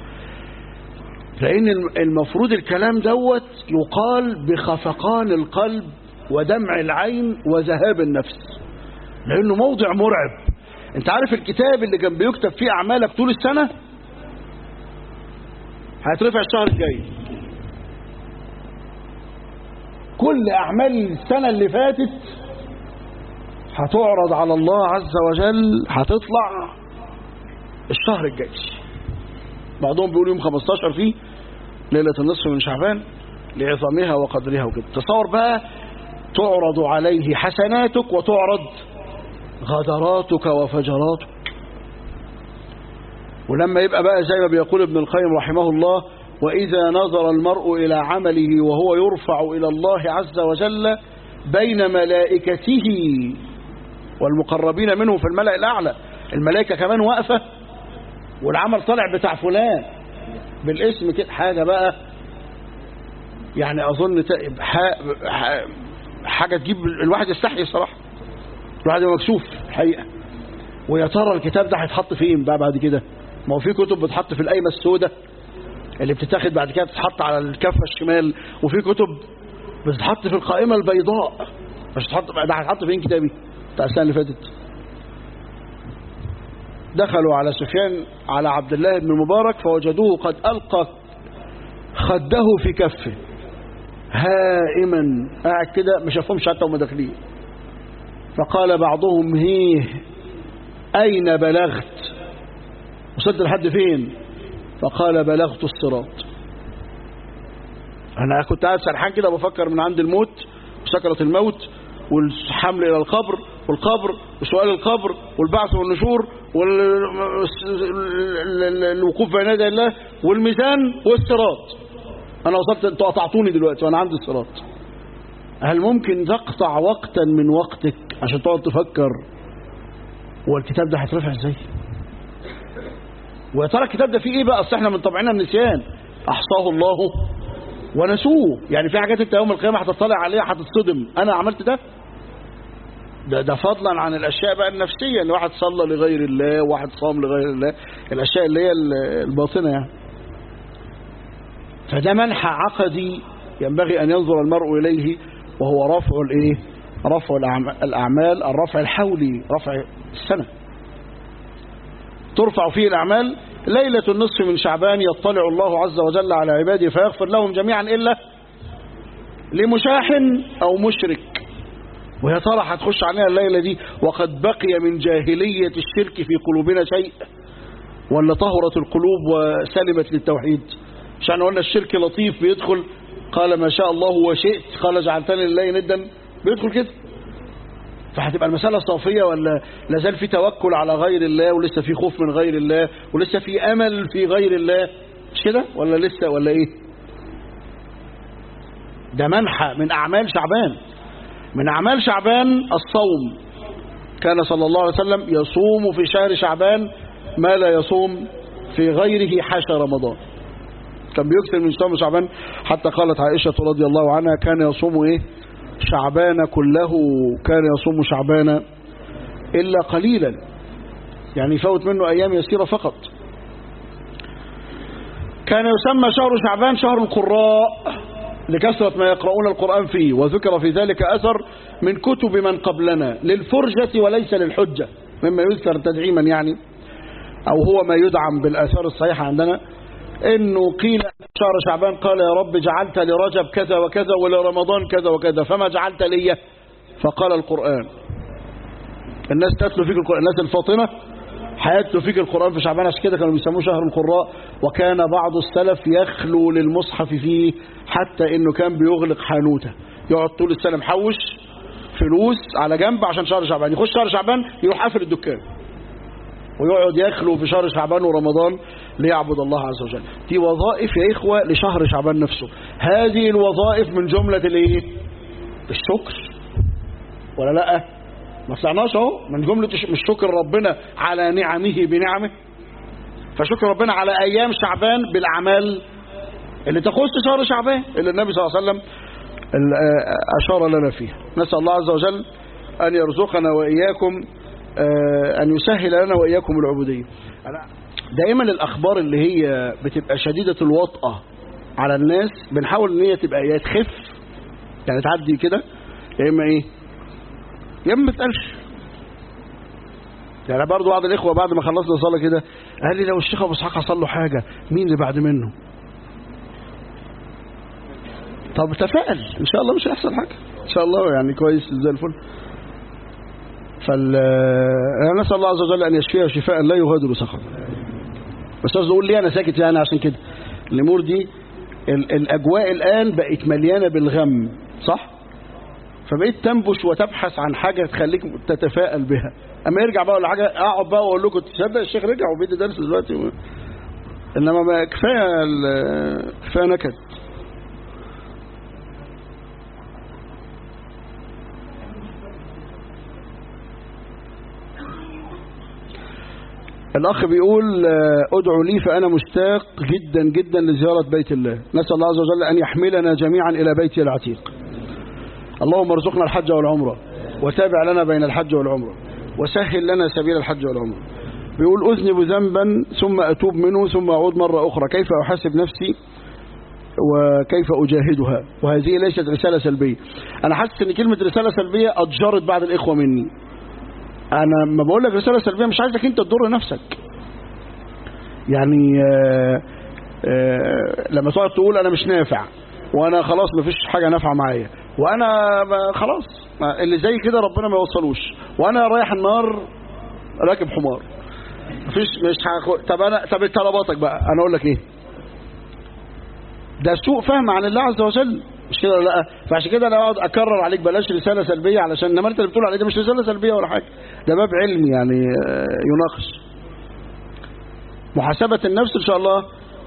لأن المفروض الكلام دوت يقال بخفقان القلب ودمع العين وذهاب النفس لأنه موضع مرعب انت عارف الكتاب اللي كان بيكتب فيه أعمالك طول السنة هيترفع الشهر الجاي كل أعمال السنة اللي فاتت هتعرض على الله عز وجل هتطلع الشهر الجاي بعضهم بيقول يوم 15 فيه ليلة النصف من شعبان لعظمها وقدرها وكده تصور بقى تعرض عليه حسناتك وتعرض غدراتك وفجراتك ولما يبقى بقى زي ما بيقول ابن القيم رحمه الله وإذا نظر المرء إلى عمله وهو يرفع إلى الله عز وجل بين ملائكته والمقربين منه في الملأ الأعلى الملائكة كمان واقفة والعمل طالع بتاع فلان بالاسم كده حاجة بقى يعني أظن حاجة تجيب الواحد يستحي الصراحة الواحد يبقى مكسوف الحقيقة ويا ترى الكتاب ده هيتحط فين بقى بعد كده ما هو في كتب بتحط في القايمة السوداء اللي بتتاخد بعد كده تتحط على الكفة الشمال وفي كتب بتتحط في القائمة البيضاء مش تحط ده هيتحط فين كتابي بتاع السنة اللي فاتت دخلوا على سفيان على عبد الله بن المبارك فوجدوه قد ألقى خده في كفه هائما قاعد كده ما شافهمش حتى هم داخلين فقال بعضهم هيه أين بلغت وصلت لحد فين فقال بلغت الصراط أنا كنت قاعد سرحان كده بفكر من عند الموت وسكرة الموت والحمل إلى القبر والقبر وسؤال القبر والبعث والنشور والوقوف بين يدي الله والميزان والصراط أنا وصلت أنتوا قطعتوني دلوقتي وأنا عندي الصراط هل ممكن تقطع وقتا من وقتك عشان تقعد تفكر هو الكتاب ده هيترفع ازاي ويا ترى الكتاب ده فيه ايه بقى اصل احنا من طبعنا النسيان احصاه الله ونسوه يعني في حاجات انت يوم القيامه هتطلع عليها هتتصدم انا عملت ده ده, ده فضلا عن الأشياء بقى النفسية ان واحد صلى لغير الله وواحد صام لغير الله الأشياء اللي هي الباطنة يعني فده منحى عقدي ينبغي أن ينظر المرء إليه وهو رفع الإيه رفع الأعمال الرفع الحولي رفع السنة ترفع فيه الأعمال ليلة النصف من شعبان يطلع الله عز وجل على عباده فيغفر لهم جميعا إلا لمشاحن أو مشرك ويا ترى هتخش علينا الليلة دي وقد بقي من جاهلية الشرك في قلوبنا شيء ولا طهرت القلوب وسلمت للتوحيد عشان قلنا الشرك لطيف بيدخل قال ما شاء الله وشئت قال جعلتني لله ندا بيدخل كده فهتبقى المسألة صافية ولا لازال في توكل على غير الله ولسه في خوف من غير الله ولسه في أمل في غير الله مش كده ولا لسه ولا ايه ده منحى من أعمال شعبان من أعمال شعبان الصوم كان صلى الله عليه وسلم يصوم في شهر شعبان ما لا يصوم في غيره حاشا رمضان كان بيكثر من صوم شعبان حتى قالت عائشة رضي الله عنها كان يصوم ايه شعبان كله كان يصوم شعبان إلا قليلا يعني يفوت منه أيام يسيرة فقط كان يسمى شهر شعبان شهر القراء لكثرة ما يقرؤون القرآن فيه وذكر في ذلك أثر من كتب من قبلنا للفرجة وليس للحجة مما يذكر تدعيما يعني أو هو ما يدعم بالآثار الصحيحة عندنا انه قيل شهر شعبان قال يا رب جعلت لرجب كذا وكذا ولرمضان كذا وكذا فما جعلت لي فقال القرآن الناس تتلو فيك القرآن الناس الفاطنة هيتلو فيك القرآن في شعبان عشان كده كانوا بيسموه شهر القراء وكان بعض السلف يخلو للمصحف فيه حتى انه كان بيغلق حانوته يقعد طول السنة محوش فلوس على جنب عشان شهر شعبان يخش شهر شعبان يروح قافل الدكان ويقعد يخلو في شهر شعبان ورمضان ليعبد الله عز وجل دي وظائف يا إخوة لشهر شعبان نفسه هذه الوظائف من جملة الايه الشكر ولا لا ما طلعناش اهو من جملة مش شكر ربنا على نعمه بنعمه فشكر ربنا على أيام شعبان بالأعمال اللي تخص شهر شعبان اللي النبي صلى الله عليه وسلم أشار لنا فيها نسأل الله عز وجل أن يرزقنا وإياكم أن يسهل لنا وإياكم العبودية دائما الأخبار اللي هي بتبقى شديدة الوطأة على الناس بنحاول ان هي تبقى يا تخف يعني تعدي كده يا إما إيه يا إما ما تقلش يعني برضو بعض الإخوة بعد ما خلصنا صلاة كده قال لي لو الشيخ أبو إسحاق حصل له حاجة مين اللي بعد منه طب تفائل إن شاء الله مش هيحصل حاجة إن شاء الله يعني كويس زي الفل فال نسأل الله عز وجل أن يشفيها شفاء لا يغادر سقما بس عايز اقول ليه انا ساكت يعني عشان كده الامور دي ال الاجواء الان بقت مليانه بالغم صح فبقيت تنبش وتبحث عن حاجه تخليك تتفائل بها اما يرجع بقى ولا حاجه اقعد بقى واقول لكم تصدق الشيخ رجع وبيدي درس دلوقتي و... انما بقى كفايه كفايه نكد الأخ بيقول ادعوا لي فأنا مشتاق جدا جدا لزيارة بيت الله نسأل الله عز وجل أن يحملنا جميعا إلى بيته العتيق اللهم ارزقنا الحج والعمرة وتابع لنا بين الحج والعمرة وسهل لنا سبيل الحج والعمرة بيقول أذنب ذنبا ثم أتوب منه ثم أعود مرة أخرى كيف أحاسب نفسي وكيف أجاهدها وهذه ليست رسالة سلبية أنا حاسس أن كلمة رسالة سلبية أتجرت بعض الإخوة مني انا ما بقول لك رساله سلبيه مش عايزك انت تضر نفسك يعني آآ آآ لما تقعد تقول انا مش نافع وانا خلاص ما فيش حاجه نافعه معايا وانا خلاص اللي زي كده ربنا ما يوصلوش وانا رايح النار راكب حمار مفيش مش هاخد طب انا طب طلباتك بقى انا اقول لك ايه ده سوء فهم عن الله عز وجل مش كده ولا لا فعشان كده انا اقعد اكرر عليك بلاش رساله سلبيه علشان انما انت اللي بتقول عليه ده مش رساله سلبيه ولا حاجه ده باب علمي يعني يناقش محاسبه النفس ان شاء الله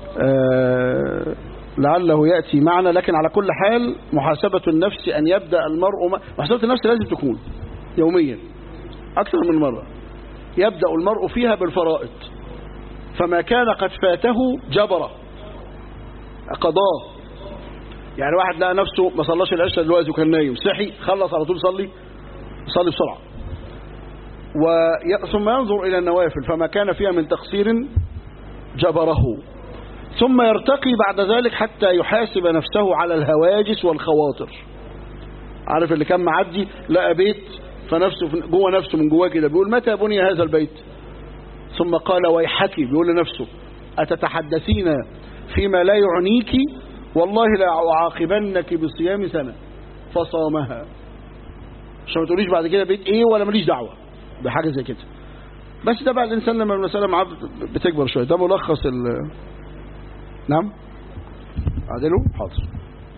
لعله ياتي معنا لكن على كل حال محاسبه النفس ان يبدا المرء محاسبه النفس لازم تكون يوميا اكثر من مره يبدا المرء فيها بالفرائض فما كان قد فاته جبره قضاه يعني واحد لقى نفسه ما صلاش العشاء دلوقتي وكان نايم صحي خلص على طول صلي يصلي بسرعة وي... ثم ينظر إلى النوافل فما كان فيها من تقصير جبره ثم يرتقي بعد ذلك حتى يحاسب نفسه على الهواجس والخواطر عارف اللي كان معدي لقى بيت فنفسه جوه نفسه من جواه كده بيقول متى بني هذا البيت ثم قال ويحكي بيقول لنفسه أتتحدثين فيما لا يعنيك والله لا أعاقبنك بصيام سنة فصامها عشان ما تقوليش بعد كده بيت ايه ولا ماليش دعوة بحاجة زي كده بس ده بقى الإنسان لما المسألة معاه بتكبر شوية ده ملخص ال نعم عدلوا حاضر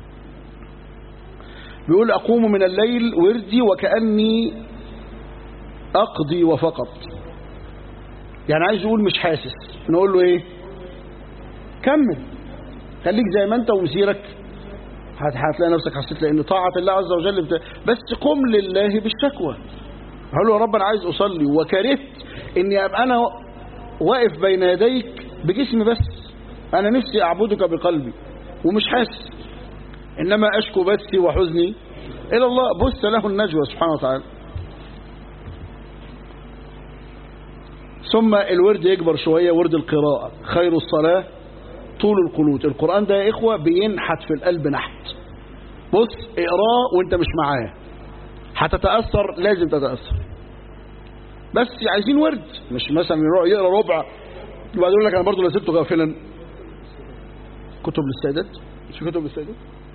بيقول أقوم من الليل وردي وكأني أقضي وفقط يعني عايز يقول مش حاسس نقول له ايه كمل خليك زي ما انت ومسيرك هتلاقي نفسك حسيت لان طاعة الله عز وجل بتا... بس قم لله بالشكوى هقول له يا رب انا عايز اصلي وكرهت اني ابقى انا واقف بين يديك بجسمي بس انا نفسي اعبدك بقلبي ومش حاسس انما اشكو بثي وحزني الى الله بث له النجوى سبحانه وتعالى ثم الورد يكبر شوية ورد القراءة خير الصلاة طول القنوت القرآن ده يا إخوة بينحت في القلب نحت بص اقراه وانت مش معاه هتتأثر لازم تتأثر بس عايزين ورد مش مثلا يقرا ربع وبعد يقول لك انا برضه لا سبته غافلا كتب للسيدات مش كتب للسيدات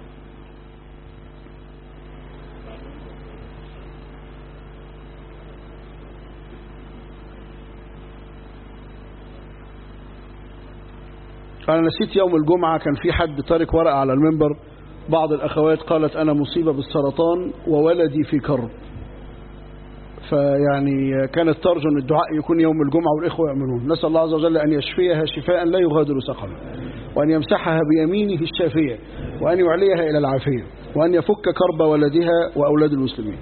أنا نسيت يوم الجمعة كان في حد تارك ورقة على المنبر بعض الأخوات قالت أنا مصيبة بالسرطان وولدي في كرب فيعني كانت ترجو أن الدعاء يكون يوم الجمعة والإخوة يأمنون نسأل الله عز وجل أن يشفيها شفاء لا يغادر سقما وأن يمسحها بيمينه الشافية وأن يعليها إلى العافية وأن يفك كرب ولدها وأولاد المسلمين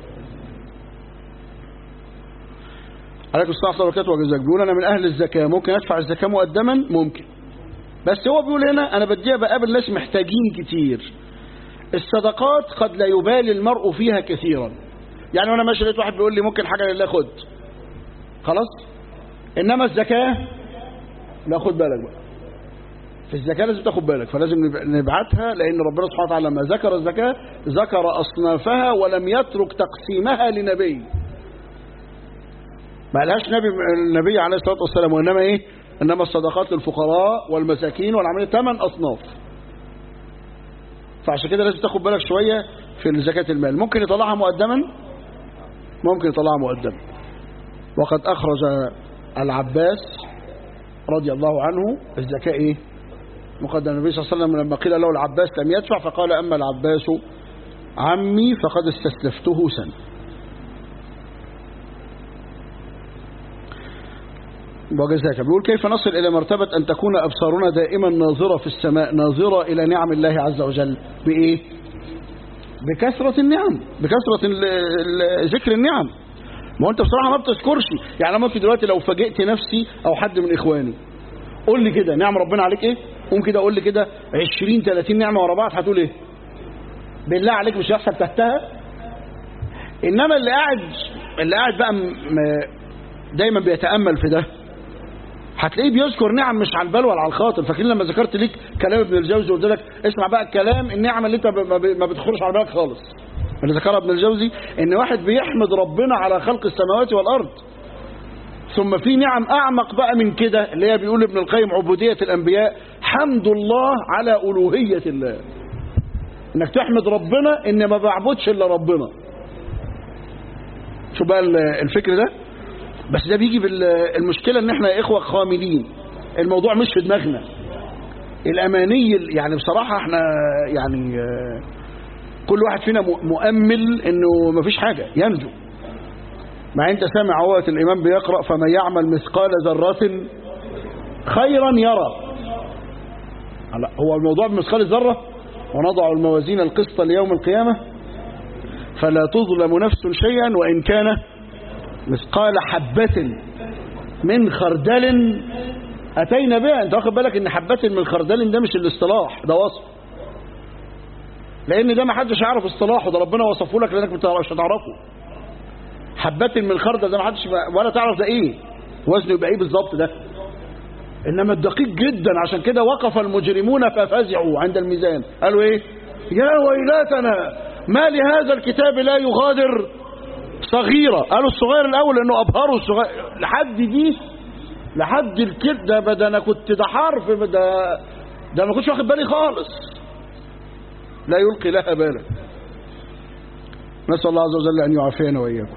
عليكم السلام ورحمة الله وبركاته وجزاك بيقول أنا من أهل الزكاة ممكن أدفع الزكاة مقدما ممكن بس هو بيقول هنا أنا بديها بقابل ناس محتاجين كتير الصدقات قد لا يبالي المرء فيها كثيرا يعني وانا ماشي لقيت واحد بيقول لي ممكن حاجة لله خد خلاص انما الزكاة لا خد بالك بقى في الزكاة لازم تاخد بالك فلازم نبعتها لان ربنا سبحانه وتعالى لما ذكر الزكاة ذكر اصنافها ولم يترك تقسيمها لنبي ما قالهاش نبي النبي عليه الصلاة والسلام وانما ايه انما الصدقات للفقراء والمساكين والعملية ثمان اصناف فعشان كده لازم تاخد بالك شوية في زكاة المال ممكن يطلعها مقدما ممكن يطلعها مقدما وقد أخرج العباس رضي الله عنه الزكاة إيه مقدم النبي صلى الله عليه وسلم لما قيل له العباس لم يدفع فقال أما العباس عمي فقد استسلفته سنة وجزاك بيقول كيف نصل إلى مرتبة أن تكون أبصارنا دائما ناظرة في السماء ناظرة إلى نعم الله عز وجل بإيه بكثرة النعم بكثرة ال ال ذكر النعم ما انت بصراحة ما بتذكرش يعني ممكن دلوقتي لو فاجئت نفسي او حد من اخواني قول لي كده نعم ربنا عليك ايه قوم كده قول لي كده 20 30 نعمة ورا بعض هتقول ايه بالله عليك مش هيحصل تحتها انما اللي قاعد اللي قاعد بقى دايما بيتأمل في ده هتلاقيه بيذكر نعم مش على البال ولا على الخاطر فاكرين لما ذكرت ليك كلام ابن الجوزي وقلت لك اسمع بقى الكلام النعمه اللي انت ما بتخرج على بالك خالص اللي ذكرها ابن الجوزي ان واحد بيحمد ربنا على خلق السماوات والارض ثم في نعم اعمق بقى من كده اللي هي بيقول ابن القيم عبوديه الانبياء حمد الله على الوهيه الله انك تحمد ربنا ان ما بعبدش الا ربنا شو بقى الفكر ده بس ده بيجي بالمشكلة ان احنا اخوة خاملين الموضوع مش في دماغنا الاماني يعني بصراحة احنا يعني كل واحد فينا مؤمل انه مفيش حاجة ينجو مع انت سامع عوات الامام بيقرأ فمن يعمل مثقال ذرة خيرا يرى هو الموضوع بمثقال الذرة ونضع الموازين القسط ليوم القيامة فلا تظلم نفس شيئا وإن كان مثقال حبة من خردل أتينا بها أنت واخد بالك إن حبة من خردل ده مش الاصطلاح ده وصف لأن ده ما حدش يعرف اصطلاحه ده ربنا وصفه لك لأنك مش هتعرفه حبات من خردل ده ما حدش ولا تعرف ده ايه وزنه يبقى ايه بالظبط ده انما الدقيق جدا عشان كده وقف المجرمون ففزعوا عند الميزان قالوا ايه يا ويلاتنا ما لهذا الكتاب لا يغادر صغيرة قالوا الصغير الاول انه ابهروا الصغير لحد دي لحد الكده ده, ده انا كنت ده حرف ده ده ما كنتش واخد بالي خالص لا يلقي لها بالا نسأل الله عز وجل أن يعافينا وإياكم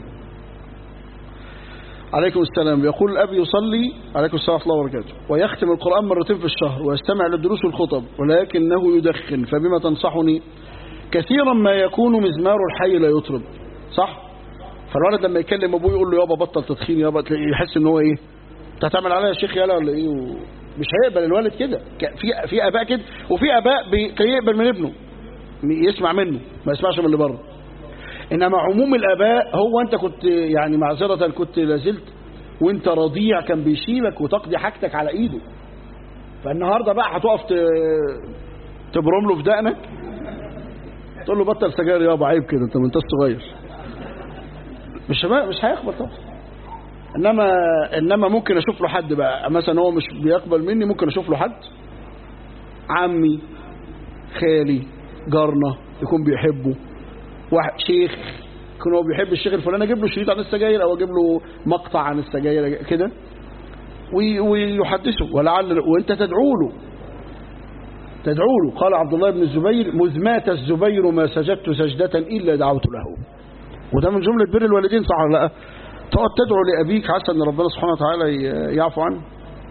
عليكم السلام يقول الأب يصلي عليكم السلام ورحمة الله وبركاته ويختم القرآن مرتين في الشهر ويستمع للدروس والخطب ولكنه يدخن فبما تنصحني كثيرا ما يكون مزمار الحي لا يطرب صح فالولد لما يكلم ابوه يقول له يابا بطل تدخين يابا يحس ان هو ايه انت هتعمل عليا يا شيخ يالا ولا ايه و... مش هيقبل الولد كده في في اباء كده وفي اباء كي يقبل من ابنه يسمع منه ما يسمعش من اللي بره انما عموم الاباء هو انت كنت يعني معذره كنت لازلت وانت رضيع كان بيشيلك وتقضي حاجتك على ايده فالنهارده بقى هتقف تبرم له في دقنك تقول له بطل سجاير يابا عيب كده انت ما انت صغير مش مش هيقبل طبعا انما انما ممكن اشوف له حد بقى مثلا هو مش بيقبل مني ممكن اشوف له حد عمي خالي جارنا يكون بيحبه واحد شيخ يكون هو بيحب الشيخ الفلاني اجيب له شريط عن السجاير او اجيب له مقطع عن السجاير كده ويحدثه ولعل وانت تدعو له تدعو له قال عبد الله بن الزبير مذ مات الزبير ما سجدت سجدة إلا دعوت له وده من جملة بر الوالدين صح ولا لا تقعد تدعو لأبيك عسى أن ربنا سبحانه وتعالى يعفو عنه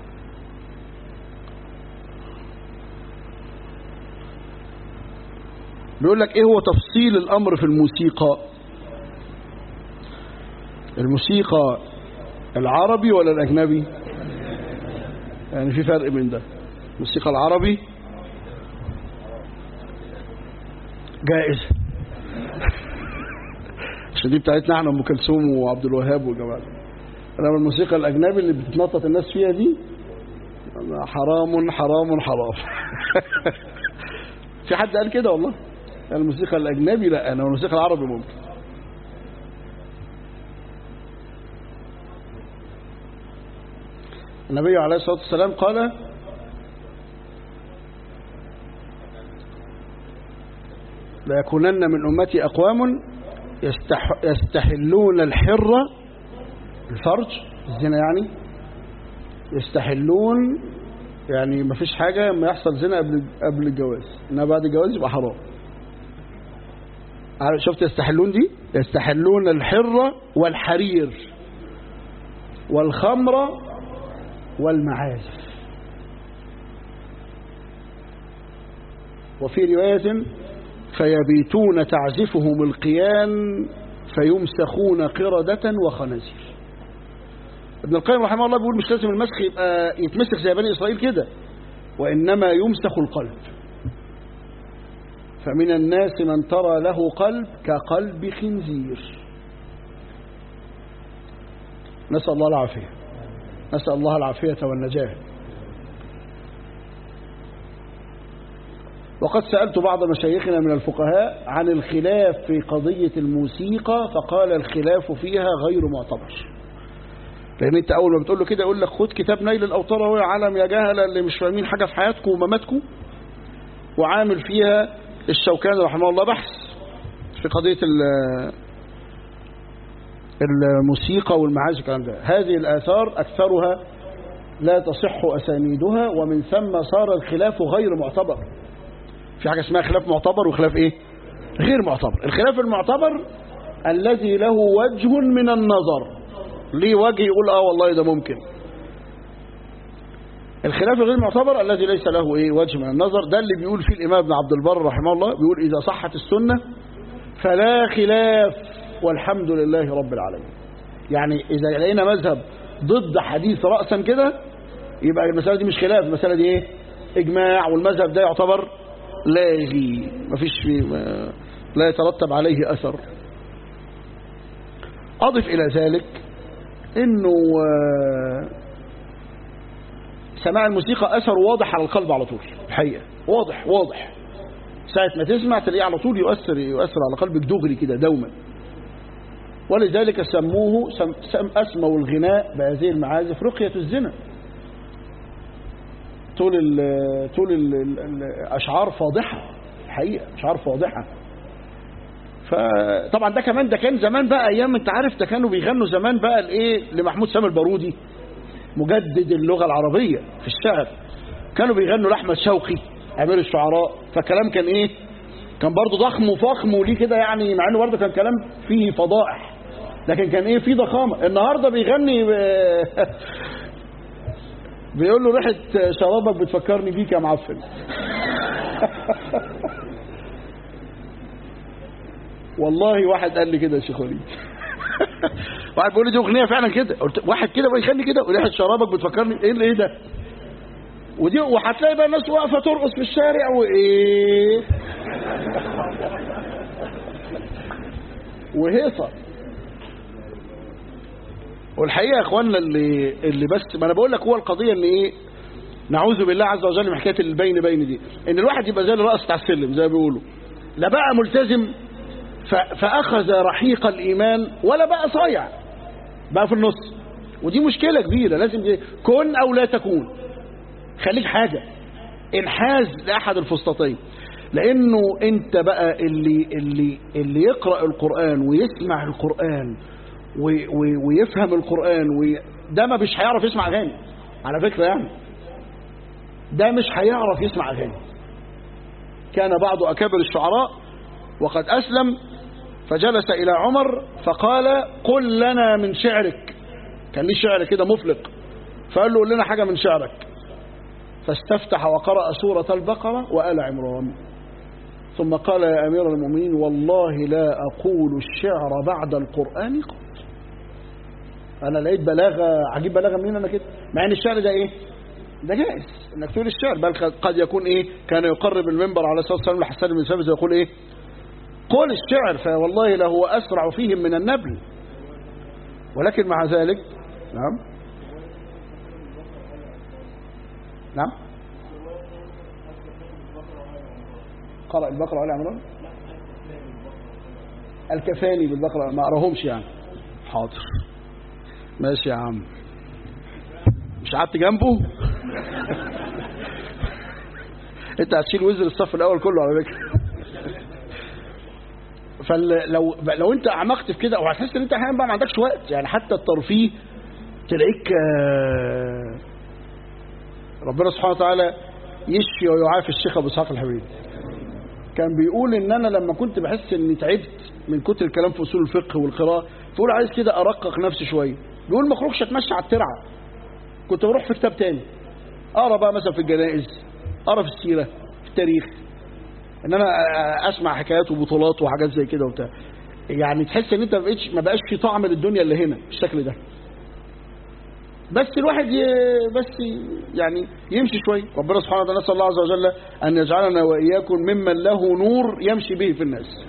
بيقول لك ايه هو تفصيل الامر في الموسيقى الموسيقى العربي ولا الاجنبي يعني في فرق بين ده الموسيقى العربي جائزة عشان دي بتاعتنا احنا ام كلثوم وعبد الوهاب والجماعه انما الموسيقى الاجنبي اللي بتتنطط الناس فيها دي حرام حرام حرام في حد قال كده والله الموسيقى الأجنبي لا أنا الموسيقى العربي ممكن النبي عليه الصلاة والسلام قال ليكونن من أمتي أقوام يستح يستحلون الحرة الفرج الزنا يعني يستحلون يعني ما فيش حاجة ما يحصل زنا قبل قبل الجواز انما بعد الجواز يبقى حرام شفت يستحلون دي يستحلون الحرة والحرير والخمر والمعازف وفي رواية فيبيتون تعزفهم القيان فيمسخون قردة وخنازير ابن القيم رحمه الله بيقول مش لازم المسخ يبقى يتمسخ زي بني إسرائيل كده وإنما يمسخ القلب فمن الناس من ترى له قلب كقلب خنزير نسأل الله العافية نسأل الله العافية والنجاة وقد سألت بعض مشايخنا من الفقهاء عن الخلاف في قضية الموسيقى فقال الخلاف فيها غير معتبر لأن أنت أول ما بتقول له كده يقول لك خد كتاب نيل الأوطار وهو عالم يا جهلة اللي مش فاهمين حاجة في حياتكم ومماتكم وعامل فيها الشوكاني رحمه الله بحث في قضية الموسيقى والمعازف الكلام ده هذه الآثار أكثرها لا تصح أسانيدها ومن ثم صار الخلاف غير معتبر في حاجة اسمها خلاف معتبر وخلاف إيه غير معتبر الخلاف المعتبر الذي له وجه من النظر ليه وجه يقول آه والله ده ممكن الخلاف الغير معتبر الذي ليس له ايه وجه من النظر ده اللي بيقول فيه الامام ابن عبد البر رحمه الله بيقول اذا صحت السنه فلا خلاف والحمد لله رب العالمين يعني اذا لقينا مذهب ضد حديث راسا كده يبقى المساله دي مش خلاف المساله دي ايه اجماع والمذهب ده يعتبر لاغي مفيش فيه ما لا يترتب عليه اثر اضف الى ذلك انه سماع الموسيقى أثر واضح على القلب على طول الحقيقة واضح واضح ساعة ما تسمع تلاقيه على طول يؤثر يؤثر على قلبك دغري كده دوما ولذلك سموه سم سم أسموا الغناء بهذه المعازف رقية الزنا طول ال طول ال الأشعار فاضحة الحقيقة أشعار فاضحة فطبعا ده كمان ده كان زمان بقى أيام أنت عارف ده كانوا بيغنوا زمان بقى الإيه لمحمود سامي البارودي مجدد اللغة العربية في الشعر كانوا بيغنوا لأحمد شوقي أمير الشعراء فكلام كان إيه كان برضه ضخم وفخم وليه كده يعني مع انه برضه كان كلام فيه فضائح لكن كان ايه فيه ضخامه النهارده بيغني ب... بيقول له ريحه شرابك بتفكرني بيك يا معفن والله واحد قال لي كده يا شيخ وليد واحد بيقول لي دي اغنيه فعلا كده قلت واحد كده بيغني كده وريحه شرابك بتفكرني ايه اللي ايه ده ودي وهتلاقي بقى الناس واقفه ترقص في الشارع وايه وهيصه والحقيقه يا اخواننا اللي اللي بس ما انا بقول لك هو القضيه ان ايه نعوذ بالله عز وجل من حكايه البين بين دي ان الواحد يبقى زي الرأس بتاع السلم زي ما بيقولوا لا بقى ملتزم فاخذ رحيق الايمان ولا بقى صايع بقى في النص ودي مشكله كبيره لازم كن او لا تكون خليك حاجة انحاز لأحد الفسطتين لأنه أنت بقى اللي, اللي, اللي يقرأ القرآن ويسمع القرآن وي وي ويفهم القرآن وي ده ما مش هيعرف يسمع أغاني على فكرة يعني ده مش هيعرف يسمع أغاني كان بعض أكابر الشعراء وقد أسلم فجلس إلى عمر فقال قل لنا من شعرك كان ليه شعر كده مفلق فقال له قل لنا حاجة من شعرك فاستفتح وقرأ سورة البقرة وآل عمران ثم قال يا أمير المؤمنين والله لا أقول الشعر بعد القرآن قط أنا لقيت بلاغة عجيب بلاغة منين أنا كده مع أن الشعر ده إيه ده جائز انك تقول الشعر بل قد يكون ايه كان يقرب المنبر على الصلاه والسلام لحسان بن ثابت ويقول ايه قول الشعر فوالله لهو اسرع فيهم من النبل ولكن مع ذلك نعم نعم قرأ البقرة وآل عمران الكفاني بالبقرة ما أراهمش يعني حاضر ماشي يا عم مش قعدت جنبه انت هتشيل وزر الصف الاول كله على فكره فلو لو انت اعمقت في كده او هتحس ان انت احيانا بقى ما عندكش وقت يعني حتى الترفيه تلاقيك ربنا سبحانه وتعالى يشفي ويعافي الشيخ ابو اسحاق الحبيب كان بيقول ان انا لما كنت بحس اني تعبت من كتر الكلام في اصول الفقه والقراءه فقول عايز كده ارقق نفسي شويه بيقول ما اخرجش اتمشى على الترعه كنت بروح في كتاب تاني اقرا بقى مثلا في الجنائز اقرا في السيره في التاريخ ان انا اسمع حكايات وبطولات وحاجات زي كده وبتاع يعني تحس ان انت ما بقتش ما بقاش في طعم للدنيا اللي هنا بالشكل ده بس الواحد ي... بس يعني يمشي شويه ربنا سبحانه وتعالى نسال الله عز وجل ان يجعلنا واياكم ممن له نور يمشي به في الناس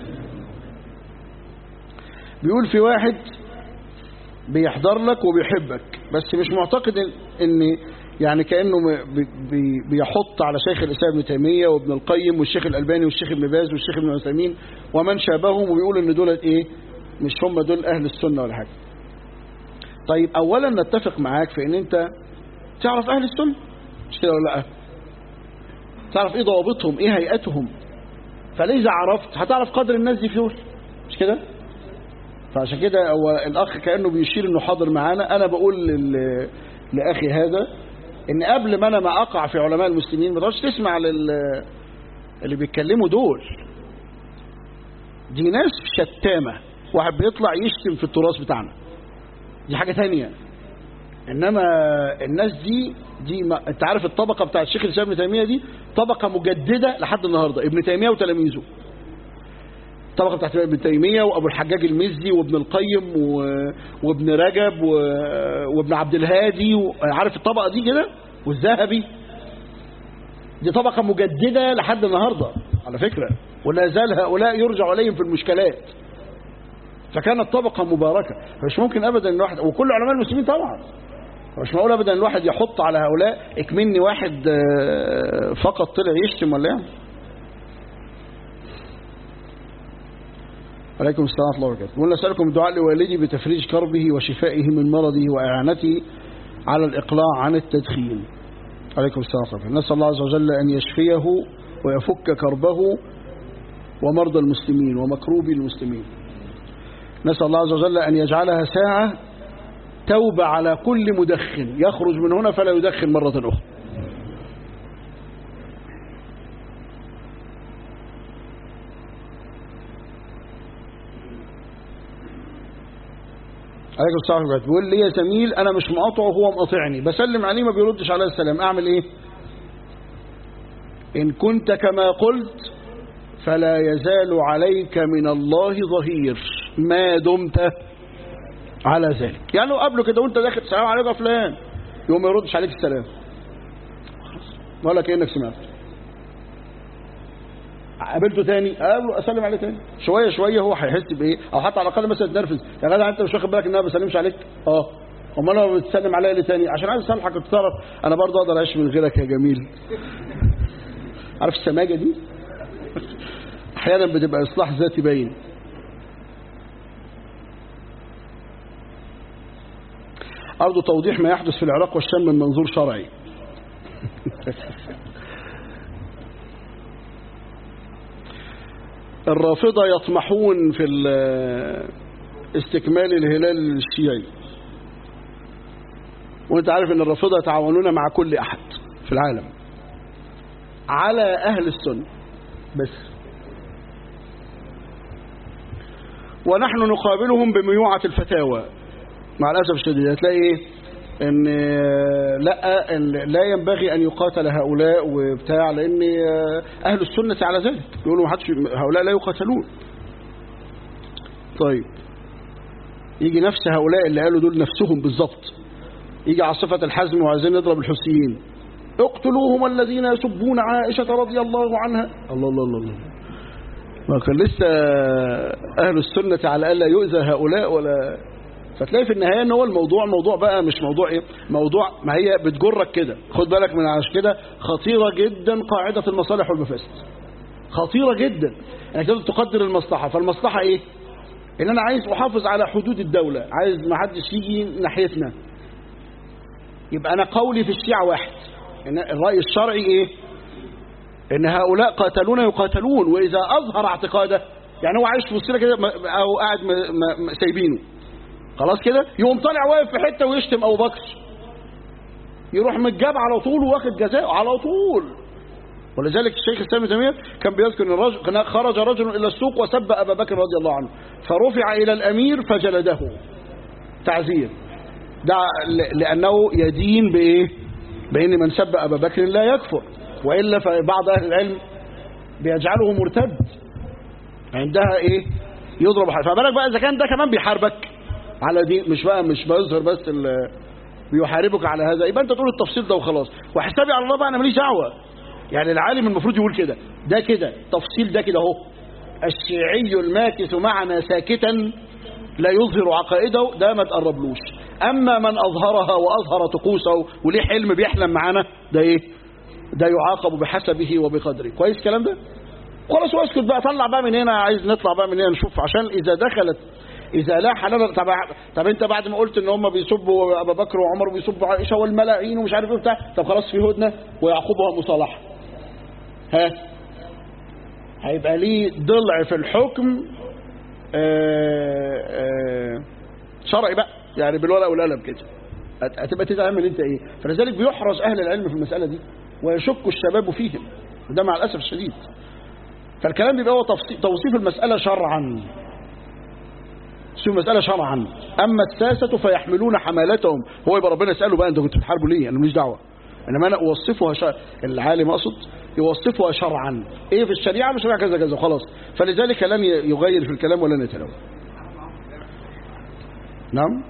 بيقول في واحد بيحضر لك وبيحبك بس مش معتقد ان يعني كانه بي بي بيحط على شيخ الاسلام ابن تيميه وابن القيم والشيخ الالباني والشيخ ابن باز والشيخ ابن عثيمين ومن شابههم وبيقول ان دول ايه مش هم دول اهل السنه ولا حاجه طيب اولا نتفق معاك في ان انت تعرف اهل السنه مش كده ولا لا تعرف ايه ضوابطهم ايه هيئتهم فلذا عرفت هتعرف قدر الناس دي فيول مش كده فعشان كده هو الاخ كانه بيشير انه حاضر معانا انا بقول لل... لاخي هذا ان قبل ما انا ما اقع في علماء المسلمين ما تقعدش تسمع لل... اللي بيتكلموا دول دي ناس شتامه واحد بيطلع يشتم في التراث بتاعنا دي حاجه ثانيه انما الناس دي دي ما انت عارف الطبقه بتاعت الشيخ الاسلام ابن تيميه دي طبقه مجدده لحد النهارده ابن تيميه وتلاميذه الطبقه بتاعت ابن تيميه وابو الحجاج المزي وابن القيم و... وابن رجب و... وابن عبد الهادي و... عارف الطبقه دي كده والذهبي دي طبقه مجدده لحد النهارده على فكره ولا زال هؤلاء يرجع اليهم في المشكلات فكانت طبقه مباركه مش ممكن ابدا ان واحد وكل علماء المسلمين طبعا مش معقول ابدا ان الواحد يحط على هؤلاء اكمني واحد فقط طلع يشتم ولا يعني عليكم السلام ورحمة الله وبركاته قلنا أسألكم الدعاء لوالدي بتفريج كربه وشفائه من مرضه وإعانته على الإقلاع عن التدخين عليكم السلام ورحمة الله نسأل الله عز وجل أن يشفيه ويفك كربه ومرضى المسلمين ومكروبي المسلمين نسأل الله عز وجل أن يجعلها ساعة توبة على كل مدخن يخرج من هنا فلا يدخن مرة أخرى عليكم السلام ورحمة الله بيقول لي يا زميل أنا مش مقاطعه وهو مقاطعني بسلم عليه ما بيردش عليه السلام أعمل إيه إن كنت كما قلت فلا يزال عليك من الله ظهير ما دمت على ذلك يعني لو قبله كده وانت داخل السلام عليكم يا فلان يوم ما يردش عليك السلام ولا كأنك سمعت قابلته تاني قابله اسلم عليه تاني شويه شويه هو هيحس بايه او حتى على الاقل مثلا يتنرفز يا جدع انت مش واخد بالك ان انا ما بسلمش عليك اه امال انا بتسلم عليا ليه تاني عشان عايز اصالحك كنت تعرف انا برضه اقدر اعيش من غيرك يا جميل عارف السماجه دي احيانا بتبقى اصلاح ذاتي باين أرجو توضيح ما يحدث في العراق والشام من منظور شرعي الرافضة يطمحون في استكمال الهلال الشيعي وانت عارف ان الرافضة يتعاونون مع كل احد في العالم على اهل السنة بس ونحن نقابلهم بميوعة الفتاوى مع الأسف الشديد هتلاقي ايه ان لا إن لا ينبغي ان يقاتل هؤلاء وبتاع لان اهل السنة على ذلك يقولوا محدش هؤلاء لا يقاتلون طيب يجي نفس هؤلاء اللي قالوا دول نفسهم بالظبط يجي على صفة الحزم وعايزين نضرب الحوثيين اقتلوهم الذين يسبون عائشة رضي الله عنها الله الله الله, الله. ما كان لسه أهل السنة على ألا يؤذى هؤلاء ولا فتلاقي في النهاية ان هو الموضوع موضوع بقى مش موضوع ايه موضوع ما هي بتجرك كده خد بالك من عشان كده خطيرة جدا قاعدة المصالح والمفاسد خطيرة جدا انك يعني تقدر المصلحة فالمصلحة ايه ان انا عايز احافظ على حدود الدولة عايز ما حدش يجي ناحيتنا يبقى انا قولي في الشيعة واحد ان الرأي الشرعي ايه ان هؤلاء قاتلون يقاتلون واذا اظهر اعتقاده يعني هو عايش في وسطنا كده او قاعد سايبينه خلاص كده يقوم طالع واقف في حته ويشتم ابو بكر يروح متجاب على طول واخد جزاء على طول ولذلك الشيخ السامي تيميه كان بيذكر ان الرجل خرج رجل الى السوق وسب ابا بكر رضي الله عنه فرفع الى الامير فجلده تعزير ده لانه يدين بايه بان من سب ابا بكر لا يكفر والا فبعض اهل العلم بيجعله مرتد عندها ايه يضرب حرب فبالك بقى اذا كان ده كمان بيحاربك على دي مش بقى مش بيظهر بس بيحاربك على هذا يبقى انت تقول التفصيل ده وخلاص وحسابي على الله بقى انا ماليش دعوه يعني العالم المفروض يقول كده ده كده تفصيل ده كده اهو الشيعي الماكث معنا ساكتا لا يظهر عقائده ده ما تقربلوش اما من اظهرها واظهر طقوسه وليه حلم بيحلم معانا ده ايه ده يعاقب بحسبه وبقدره كويس الكلام ده خلاص واسكت بقى طلع بقى من هنا عايز نطلع بقى من هنا نشوف عشان اذا دخلت اذا لاح لنا طب طب انت بعد ما قلت ان هم بيسبوا ابا بكر وعمر وبيسبوا عائشه والملاعين ومش عارف ايه بتاع طب خلاص في هدنه ويعقبها مصالحه ها هيبقى ليه ضلع في الحكم آآ آآ شرعي بقى يعني بالورقه والقلم كده هتبقى تتعمل انت ايه فلذلك بيحرز اهل العلم في المساله دي ويشك الشباب فيهم وده مع الاسف الشديد فالكلام بيبقى هو توصيف المساله شرعا توصيف المساله شرعا اما الساسه فيحملون حمالتهم هو يبقى ربنا يساله بقى انت كنت بتحاربوا ليه انا ماليش دعوه انما انا اوصفها شرع العالم اقصد يوصفها شرعا ايه في الشريعه مش كذا كذا خلاص فلذلك لن يغير في الكلام ولن يتلوى نعم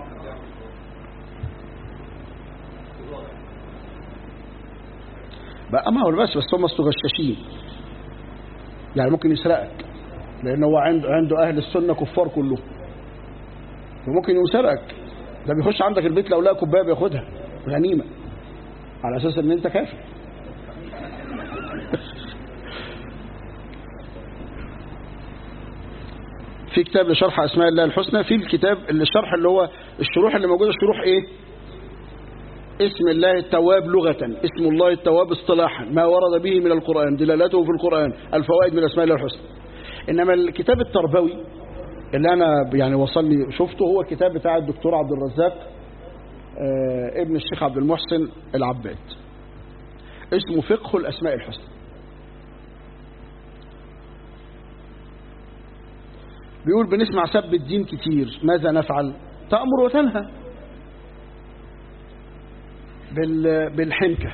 بقى ما هو بس بس هم غشاشين يعني ممكن يسرقك لان هو عنده عنده اهل السنه كفار كلهم وممكن يسرقك ده بيخش عندك البيت لو لقى كوبايه بياخدها غنيمه على اساس ان انت كافر في كتاب لشرح أسماء الله الحسنى في الكتاب اللي الشرح اللي هو الشروح اللي موجودة شروح إيه اسم الله التواب لغة اسم الله التواب اصطلاحا ما ورد به من القرآن دلالته في القرآن الفوائد من أسماء الله الحسنى إنما الكتاب التربوي اللي أنا يعني وصلني شفته هو الكتاب بتاع الدكتور عبد الرزاق آه ابن الشيخ عبد المحسن العباد اسمه فقه الأسماء الحسنى بيقول بنسمع سب الدين كتير ماذا نفعل تأمر وتنهى بال... بالحنكة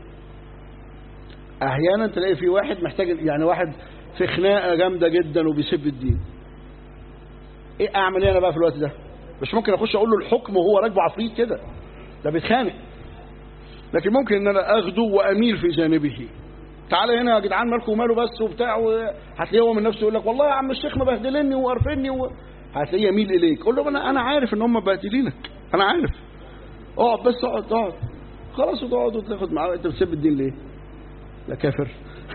أحيانا تلاقي في واحد محتاج يعني واحد في خناقة جامدة جدا وبيسب الدين ايه اعمل ايه انا بقى في الوقت ده مش ممكن اخش اقول له الحكم وهو راكبه عفريت كده ده بيتخانق لكن ممكن ان انا اخده واميل في جانبه تعالى هنا يا جدعان مالكم وماله بس وبتاع هتلاقيه هو من نفسه يقول لك والله يا عم الشيخ مبهدلني وقرفني و... هتلاقيه يميل اليك قول له انا انا عارف ان هم باهدلينك انا عارف اقعد بس اقعد اقعد خلاص وتقعد وتاخد معاه انت بتسيب الدين ليه؟ لا كافر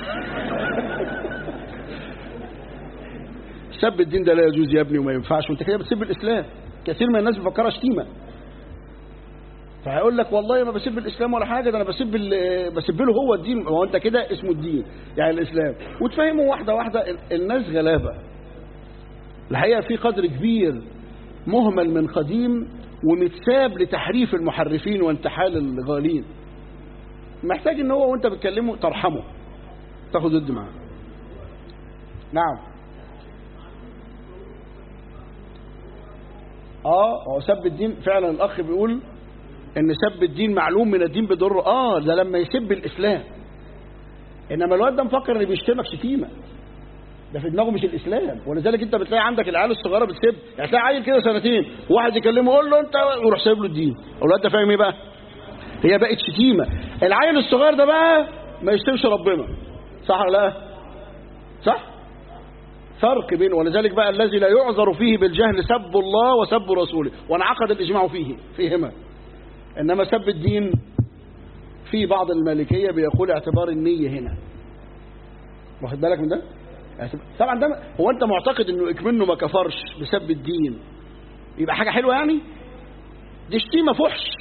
سب الدين ده لا يجوز يا ابني وما ينفعش وانت كده بتسب الاسلام كثير من الناس بيفكرها شتيمه فهيقول لك والله ما بسب الاسلام ولا حاجه ده انا بسب بسب له هو الدين هو انت كده اسمه الدين يعني الاسلام وتفهمه واحده واحده الناس غلابه الحقيقه في قدر كبير مهمل من قديم ومتساب لتحريف المحرفين وانتحال الغالين محتاج ان هو وانت بتكلمه ترحمه تاخد ضد معاه نعم اه هو سب الدين فعلا الاخ بيقول ان سب الدين معلوم من الدين بضر اه ده لما يسب الاسلام انما الواد ده مفكر ان بيشتمك شتيمه ده في دماغه مش الاسلام ولذلك انت بتلاقي عندك العيال الصغيره بتسب يعني تلاقي عيل كده سنتين واحد يكلمه يقول له انت ويروح سايب له الدين الواد ده فاهم ايه بقى هي بقت شتيمه العيل الصغير ده بقى ما يشتمش ربنا صح ولا لا صح فرق بين ولذلك بقى الذي لا يعذر فيه بالجهل سب الله وسب رسوله وانعقد الإجماع فيه فيهما إنما سب الدين في بعض المالكية بيقول اعتبار النية هنا واخد بالك من ده طبعا ده هو انت معتقد انه اكمنه ما كفرش بسب الدين يبقى حاجة حلوة يعني دي شتيمة فحش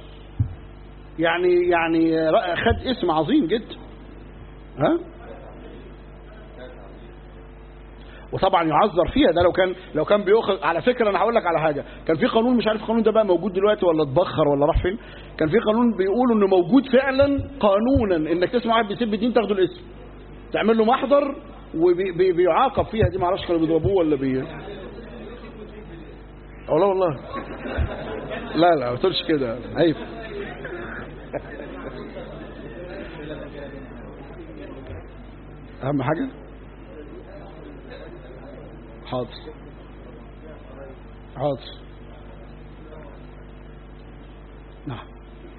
يعني يعني خد اسم عظيم جدا ها وطبعا يعذر فيها ده لو كان لو كان بيأخذ على فكره انا هقول لك على حاجه كان في قانون مش عارف القانون ده بقى موجود دلوقتي ولا اتبخر ولا راح فين كان في قانون بيقولوا انه موجود فعلا قانونا انك تسمع واحد بيسب الدين تاخده الاسم تعمل له محضر وبيعاقب فيها دي ما اعرفش كانوا بيضربوه ولا بي والله والله لا لا ما تقولش كده عيب اهم حاجه حاضر حاضر نعم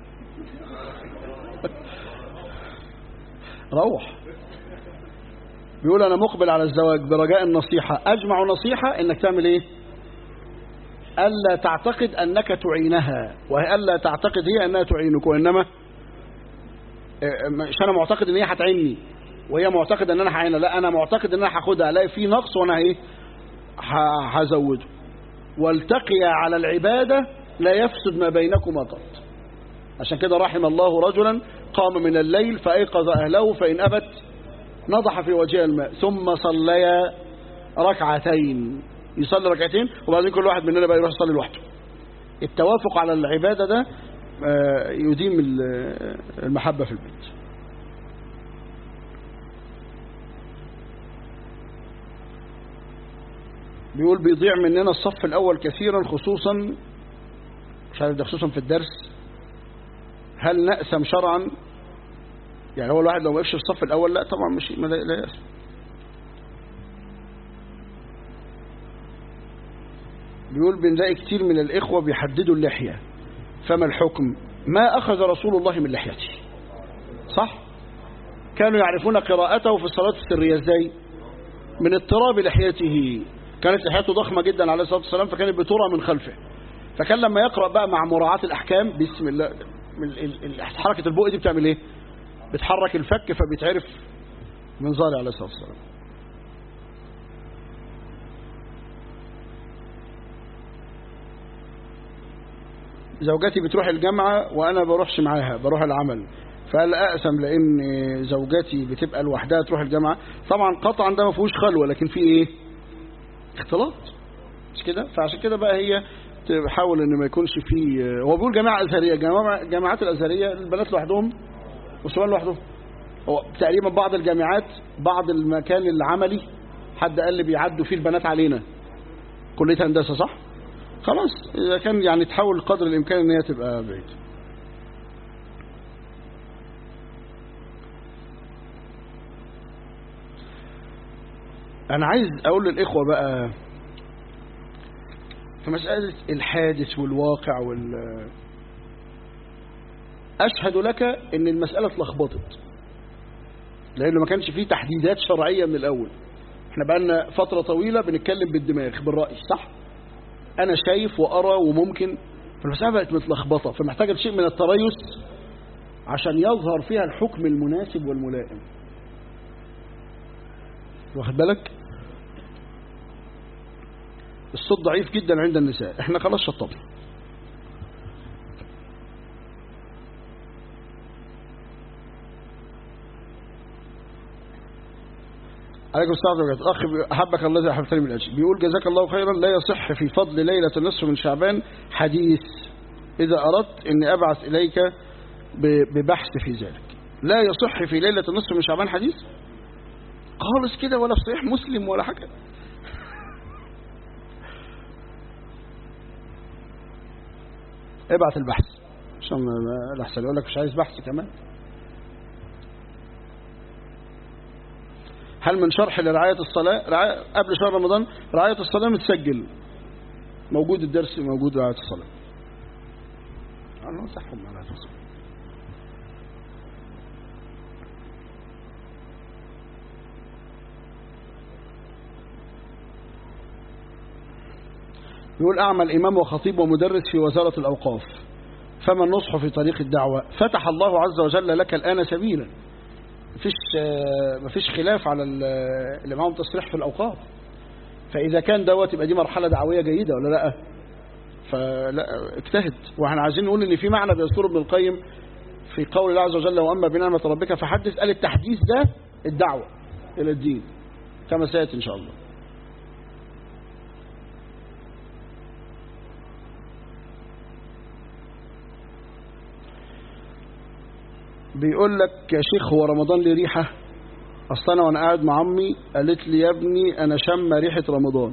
روح بيقول انا مقبل على الزواج برجاء النصيحة اجمع نصيحة انك تعمل ايه الا تعتقد انك تعينها والا تعتقد هي انها تعينك وانما مش انا معتقد ان هي هتعيني وهي معتقد ان انا هعينها لا انا معتقد ان انا هاخدها الاقي في نقص وانا ايه هزوده والتقيا على العبادة لا يفسد ما بينكما قط عشان كده رحم الله رجلا قام من الليل فأيقظ أهله فإن أبت نضح في وجه الماء ثم صليا ركعتين يصلي ركعتين وبعدين كل واحد مننا بقى يروح يصلي لوحده التوافق على العبادة ده يديم المحبة في البيت بيقول بيضيع مننا الصف الأول كثيرا خصوصا مش عارف ده خصوصا في الدرس هل نأسم شرعا يعني هو الواحد لو ما في الصف الأول لا طبعا مش ما لا يأسم بيقول بنلاقي كتير من الإخوة بيحددوا اللحية فما الحكم ما أخذ رسول الله من لحيته صح كانوا يعرفون قراءته في الصلاة السرية ازاي من اضطراب لحيته كانت لحيته ضخمة جدا عليه الصلاة والسلام فكانت بترى من خلفه فكان لما يقرأ بقى مع مراعاة الأحكام بسم الله حركة البق دي بتعمل ايه بتحرك الفك فبيتعرف من ظهر عليه الصلاة والسلام زوجتي بتروح الجامعة وأنا بروحش معاها بروح العمل فهل أقسم لأن زوجتي بتبقى لوحدها تروح الجامعة طبعا قطعا ده ما فيهوش خلوة لكن في إيه اختلاط مش كده فعشان كده بقى هي تحاول ان ما يكونش في هو بيقول جماعة أزهرية جماعة جامعات الأزهرية البنات لوحدهم والشباب لوحدهم هو تقريبا بعض الجامعات بعض المكان العملي حد قال لي بيعدوا فيه البنات علينا كلية هندسة صح خلاص إذا كان يعني تحاول قدر الإمكان ان هي تبقى بعيد أنا عايز أقول للإخوة بقى في مسألة الحادث والواقع وال أشهد لك أن المسألة اتلخبطت لأنه ما كانش فيه تحديدات شرعية من الأول احنا بقالنا فترة طويلة بنتكلم بالدماغ بالرأي صح أنا شايف وأرى وممكن فالمسألة بقت متلخبطة فمحتاجة شيء من التريث عشان يظهر فيها الحكم المناسب والملائم واخد بالك الصوت ضعيف جدا عند النساء احنا خلاص شطبنا عليكم السلام ورحمة الله أخي أحبك الله أحبتني من الأجل بيقول جزاك الله خيرا لا يصح في فضل ليلة النصف من شعبان حديث إذا أردت أني أبعث إليك ببحث في ذلك لا يصح في ليلة النصف من شعبان حديث خالص كده ولا في صحيح مسلم ولا حاجة ابعت البحث عشان الأحسن يقول لك مش عايز بحث كمان هل من شرح لرعاية الصلاة رعاية قبل شهر رمضان رعاية الصلاة متسجل موجود الدرس موجود رعاية الصلاة أنا أنصحهم على الصلاة يقول أعمل إمام وخطيب ومدرس في وزارة الأوقاف فما النصح في طريق الدعوة فتح الله عز وجل لك الآن سبيلا مفيش مفيش خلاف على اللي معاهم تصريح في الأوقاف فإذا كان دوت يبقى دي مرحلة دعوية جيدة ولا لا فلا اجتهد واحنا عايزين نقول ان في معنى بيذكره ابن القيم في قول الله عز وجل واما بنعمة ربك فحدث قال التحديث ده الدعوة الى الدين كما سيأتي ان شاء الله بيقول لك يا شيخ هو رمضان ليه ريحة اصل انا وانا قاعد مع امي قالت لي يا ابني انا شم ريحة رمضان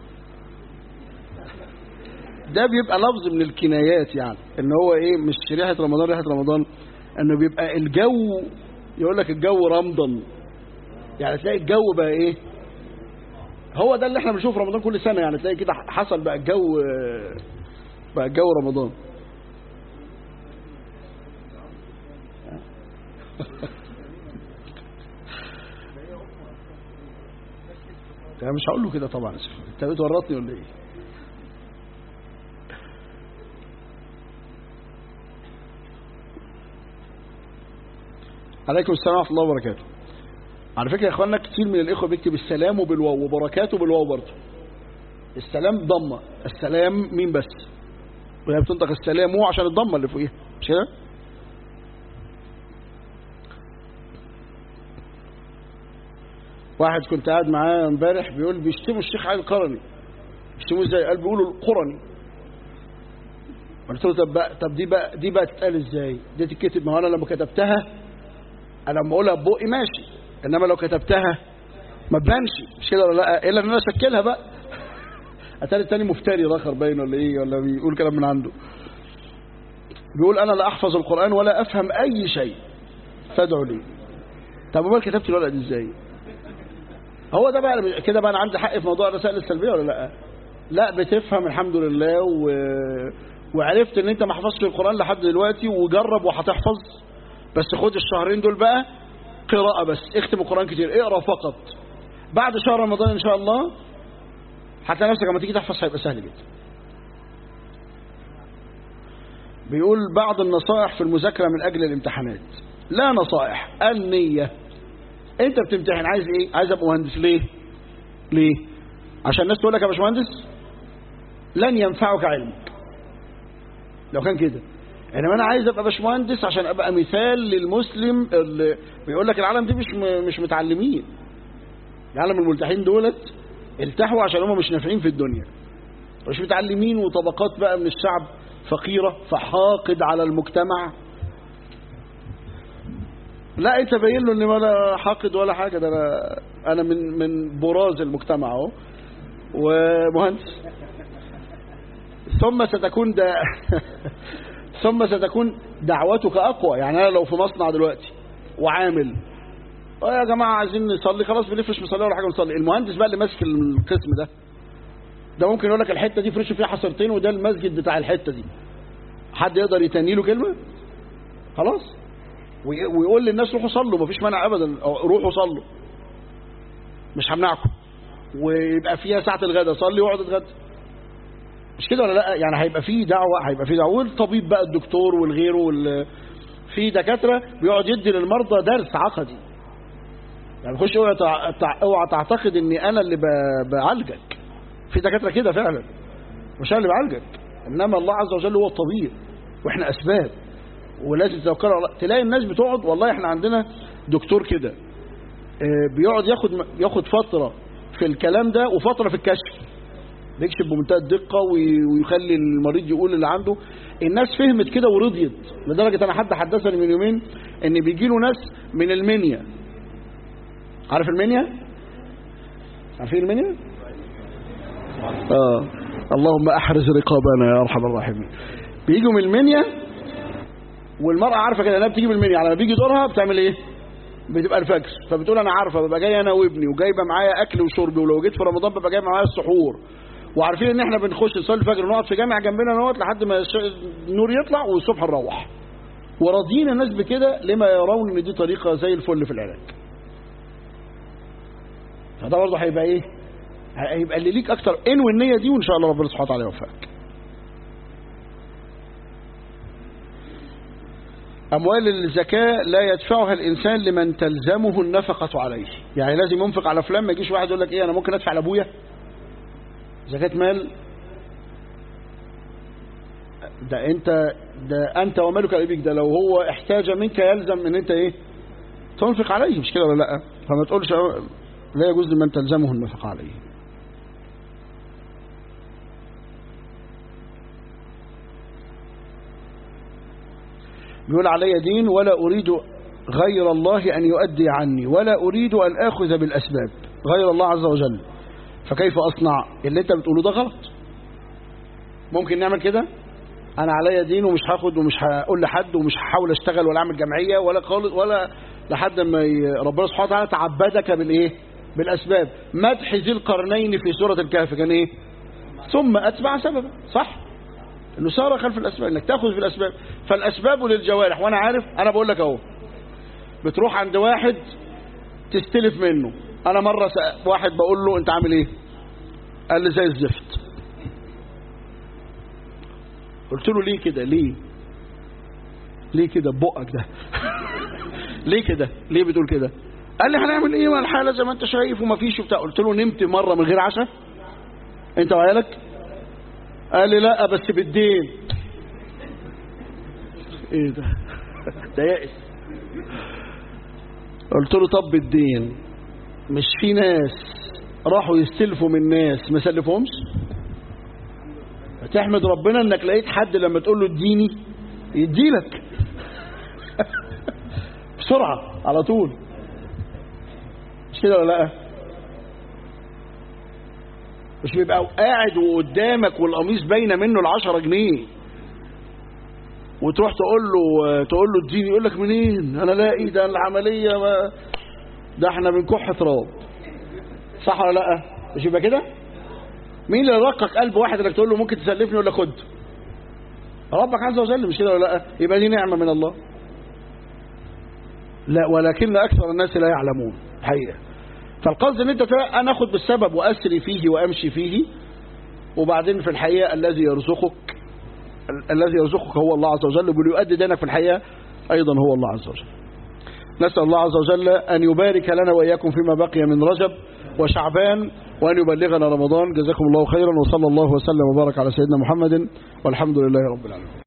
ده بيبقى لفظ من الكنايات يعني ان هو ايه مش ريحة رمضان ريحة رمضان انه بيبقى الجو يقول لك الجو رمضان يعني تلاقي الجو بقى ايه هو ده اللي احنا بنشوفه في رمضان كل سنة يعني تلاقي كده حصل بقى الجو بقى الجو رمضان يعني مش هقول له كده طبعا انت بتورطني ولا ايه عليكم السلام ورحمه الله وبركاته على فكره يا اخواننا كتير من الاخوه بيكتب السلام وبالواو وبركاته بالواو برضه السلام ضمه السلام مين بس وهي بتنطق السلام هو عشان الضمه اللي فوقيها مش كده واحد كنت قاعد معاه امبارح بيقول بيشتموا الشيخ علي القرني بيشتموه ازاي قال بيقولوا القرني قلت له طب بقى طب دي بقى دي بقى تتقال ازاي دي تتكتب ما هو انا لما كتبتها انا لما اقولها ببقي ماشي انما لو كتبتها ما تبانش مش كده ولا لا الا ان انا اشكلها بقى اتاري التاني مفتري رخر باين ولا ايه ولا بيقول كلام من عنده بيقول انا لا احفظ القران ولا افهم اي شيء فادعوا لي طب امال كتبت الورقه دي ازاي هو ده بقى كده بقى انا عندي حق في موضوع الرسائل السلبيه ولا لا لا بتفهم الحمد لله و... وعرفت ان انت ما حفظتش القران لحد دلوقتي وجرب وهتحفظ بس خد الشهرين دول بقى قراءه بس اختم القران كتير اقرا فقط بعد شهر رمضان ان شاء الله هتلاقي نفسك لما تيجي تحفظ هيبقى سهل جدا بيقول بعض النصائح في المذاكره من اجل الامتحانات لا نصائح النيه انت بتمتحن عايز ايه عايز ابقى مهندس ليه ليه عشان الناس تقول لك يا باشمهندس لن ينفعك علمك لو كان كده انما انا عايز ابقى باشمهندس عشان ابقى مثال للمسلم اللي بيقول لك العالم دي مش م- مش متعلمين العالم الملتحين دولت التحوا عشان هم مش نافعين في الدنيا مش متعلمين وطبقات بقى من الشعب فقيرة فحاقد على المجتمع لا انت باين له ان ولا حاقد ولا حاجة ده انا انا من من براز المجتمع اهو ومهندس ثم ستكون دا ثم ستكون دعوتك اقوى يعني انا لو في مصنع دلوقتي وعامل اه يا جماعه عايزين نصلي خلاص بنفرش مصلي ولا حاجه نصلي المهندس بقى اللي ماسك القسم ده ده ممكن يقول لك الحته دي فرشوا فيها حصرتين وده المسجد بتاع الحته دي حد يقدر يتني له كلمه خلاص وي- ويقول للناس روحوا صلوا مفيش مانع ابدا أو روحوا صلوا مش همنعكم ويبقى فيها ساعه الغداء صلي واقعد اتغدى مش كده ولا لا يعني هيبقى فيه دعوه هيبقى فيه دعوه والطبيب بقى الدكتور والغيره وال في دكاتره بيقعد يدي للمرضى درس عقدي يعني خش اوعى تع- تع- اوعى تعتقد اني انا اللي ب- بعالجك في دكاتره كده فعلا مش انا اللي بعالجك انما الله عز وجل هو الطبيب واحنا اسباب ولازم تتوكل على الله تلاقي الناس بتقعد والله احنا عندنا دكتور كده آه، بيقعد ياخد ياخد فتره في الكلام ده وفتره في الكشف بيكشف بمنتهى الدقه وي- ويخلي المريض يقول اللي عنده الناس فهمت كده ورضيت لدرجه انا حد حدثني من يومين ان بيجي له ناس من المنيا عارف المنيا عارفين المنيا اه اللهم احرز رقابنا يا ارحم الراحمين بيجوا من المنيا والمرأة عارفة كده انها بتيجي من المنيا على ما بيجي دورها بتعمل ايه بتبقى الفجر فبتقول انا عارفة ببقى جاي انا وابني وجايبة معايا اكل وشرب ولو جيت في رمضان ببقى جايبة معايا السحور وعارفين ان احنا بنخش نصلي الفجر ونقعد في جامع جنبنا نقعد لحد ما الش- النور يطلع والصبح نروح وراضيين الناس بكده لما يرون ان دي طريقة زي الفل في العلاج فده برضه هيبقى ايه هيبقى اللي ليك اكتر انوي النية دي وان شاء الله ربنا سبحانه وتعالى يوفقك أموال الزكاة لا يدفعها الإنسان لمن تلزمه النفقة عليه يعني لازم ينفق على فلان ما يجيش واحد يقول لك إيه أنا ممكن أدفع لأبويا زكاة مال ده أنت ده أنت ومالك لأبيك ده لو هو احتاج منك يلزم إن أنت إيه تنفق عليه مش كده ولا لا فما تقولش لا يجوز لمن تلزمه النفقة عليه بيقول علي دين ولا أريد غير الله أن يؤدي عني ولا أريد أن آخذ بالأسباب غير الله عز وجل فكيف أصنع اللي أنت بتقوله ده غلط ممكن نعمل كده أنا علي دين ومش هاخد ومش هقول لحد ومش هحاول أشتغل ولا أعمل جمعية ولا خالص ولا لحد ما ي- ربنا سبحانه وتعالى تعبدك بالإيه بالأسباب مدح ذي القرنين في سورة الكهف كان إيه ثم أتبع سببا صح انه سار خلف الاسباب انك تاخذ في الاسباب فالاسباب للجوارح وانا عارف انا بقول لك اهو بتروح عند واحد تستلف منه انا مره سأ... واحد بقول له انت عامل ايه قال لي زي الزفت قلت له ليه كده ليه ليه كده ببقك ده ليه كده ليه بتقول كده قال لي هنعمل ايه ما الحاله زي ما انت شايف وما فيش وبتاع قلت له نمت مره من غير عشاء انت وعيالك قال لي لا بس بالدين ايه ده ده يائس قلت له طب بالدين مش في ناس راحوا يستلفوا من ناس ما سلفهمش تحمد ربنا انك لقيت حد لما تقول له اديني يديلك بسرعة على طول مش كده ولا لا مش بيبقى قاعد وقدامك والقميص باينه منه العشرة جنيه وتروح تقول له تقول له اديني يقول لك منين انا لاقي ده العمليه ما ده احنا بنكح تراب صح ولا لا مش يبقى كده مين اللي رقق قلب واحد انك تقول له ممكن تسلفني ولا خد ربك عز وجل مش كده ولا لا يبقى دي نعمه من الله لا ولكن اكثر الناس لا يعلمون حقيقه فالقصد ان انت تبقى انا اخد بالسبب واسري فيه وامشي فيه وبعدين في الحقيقه الذي يرزقك ال- الذي يرزقك هو الله عز وجل واللي يؤدي دينك في الحقيقه ايضا هو الله عز وجل نسال الله عز وجل ان يبارك لنا واياكم فيما بقي من رجب وشعبان وان يبلغنا رمضان جزاكم الله خيرا وصلى الله وسلم وبارك على سيدنا محمد والحمد لله رب العالمين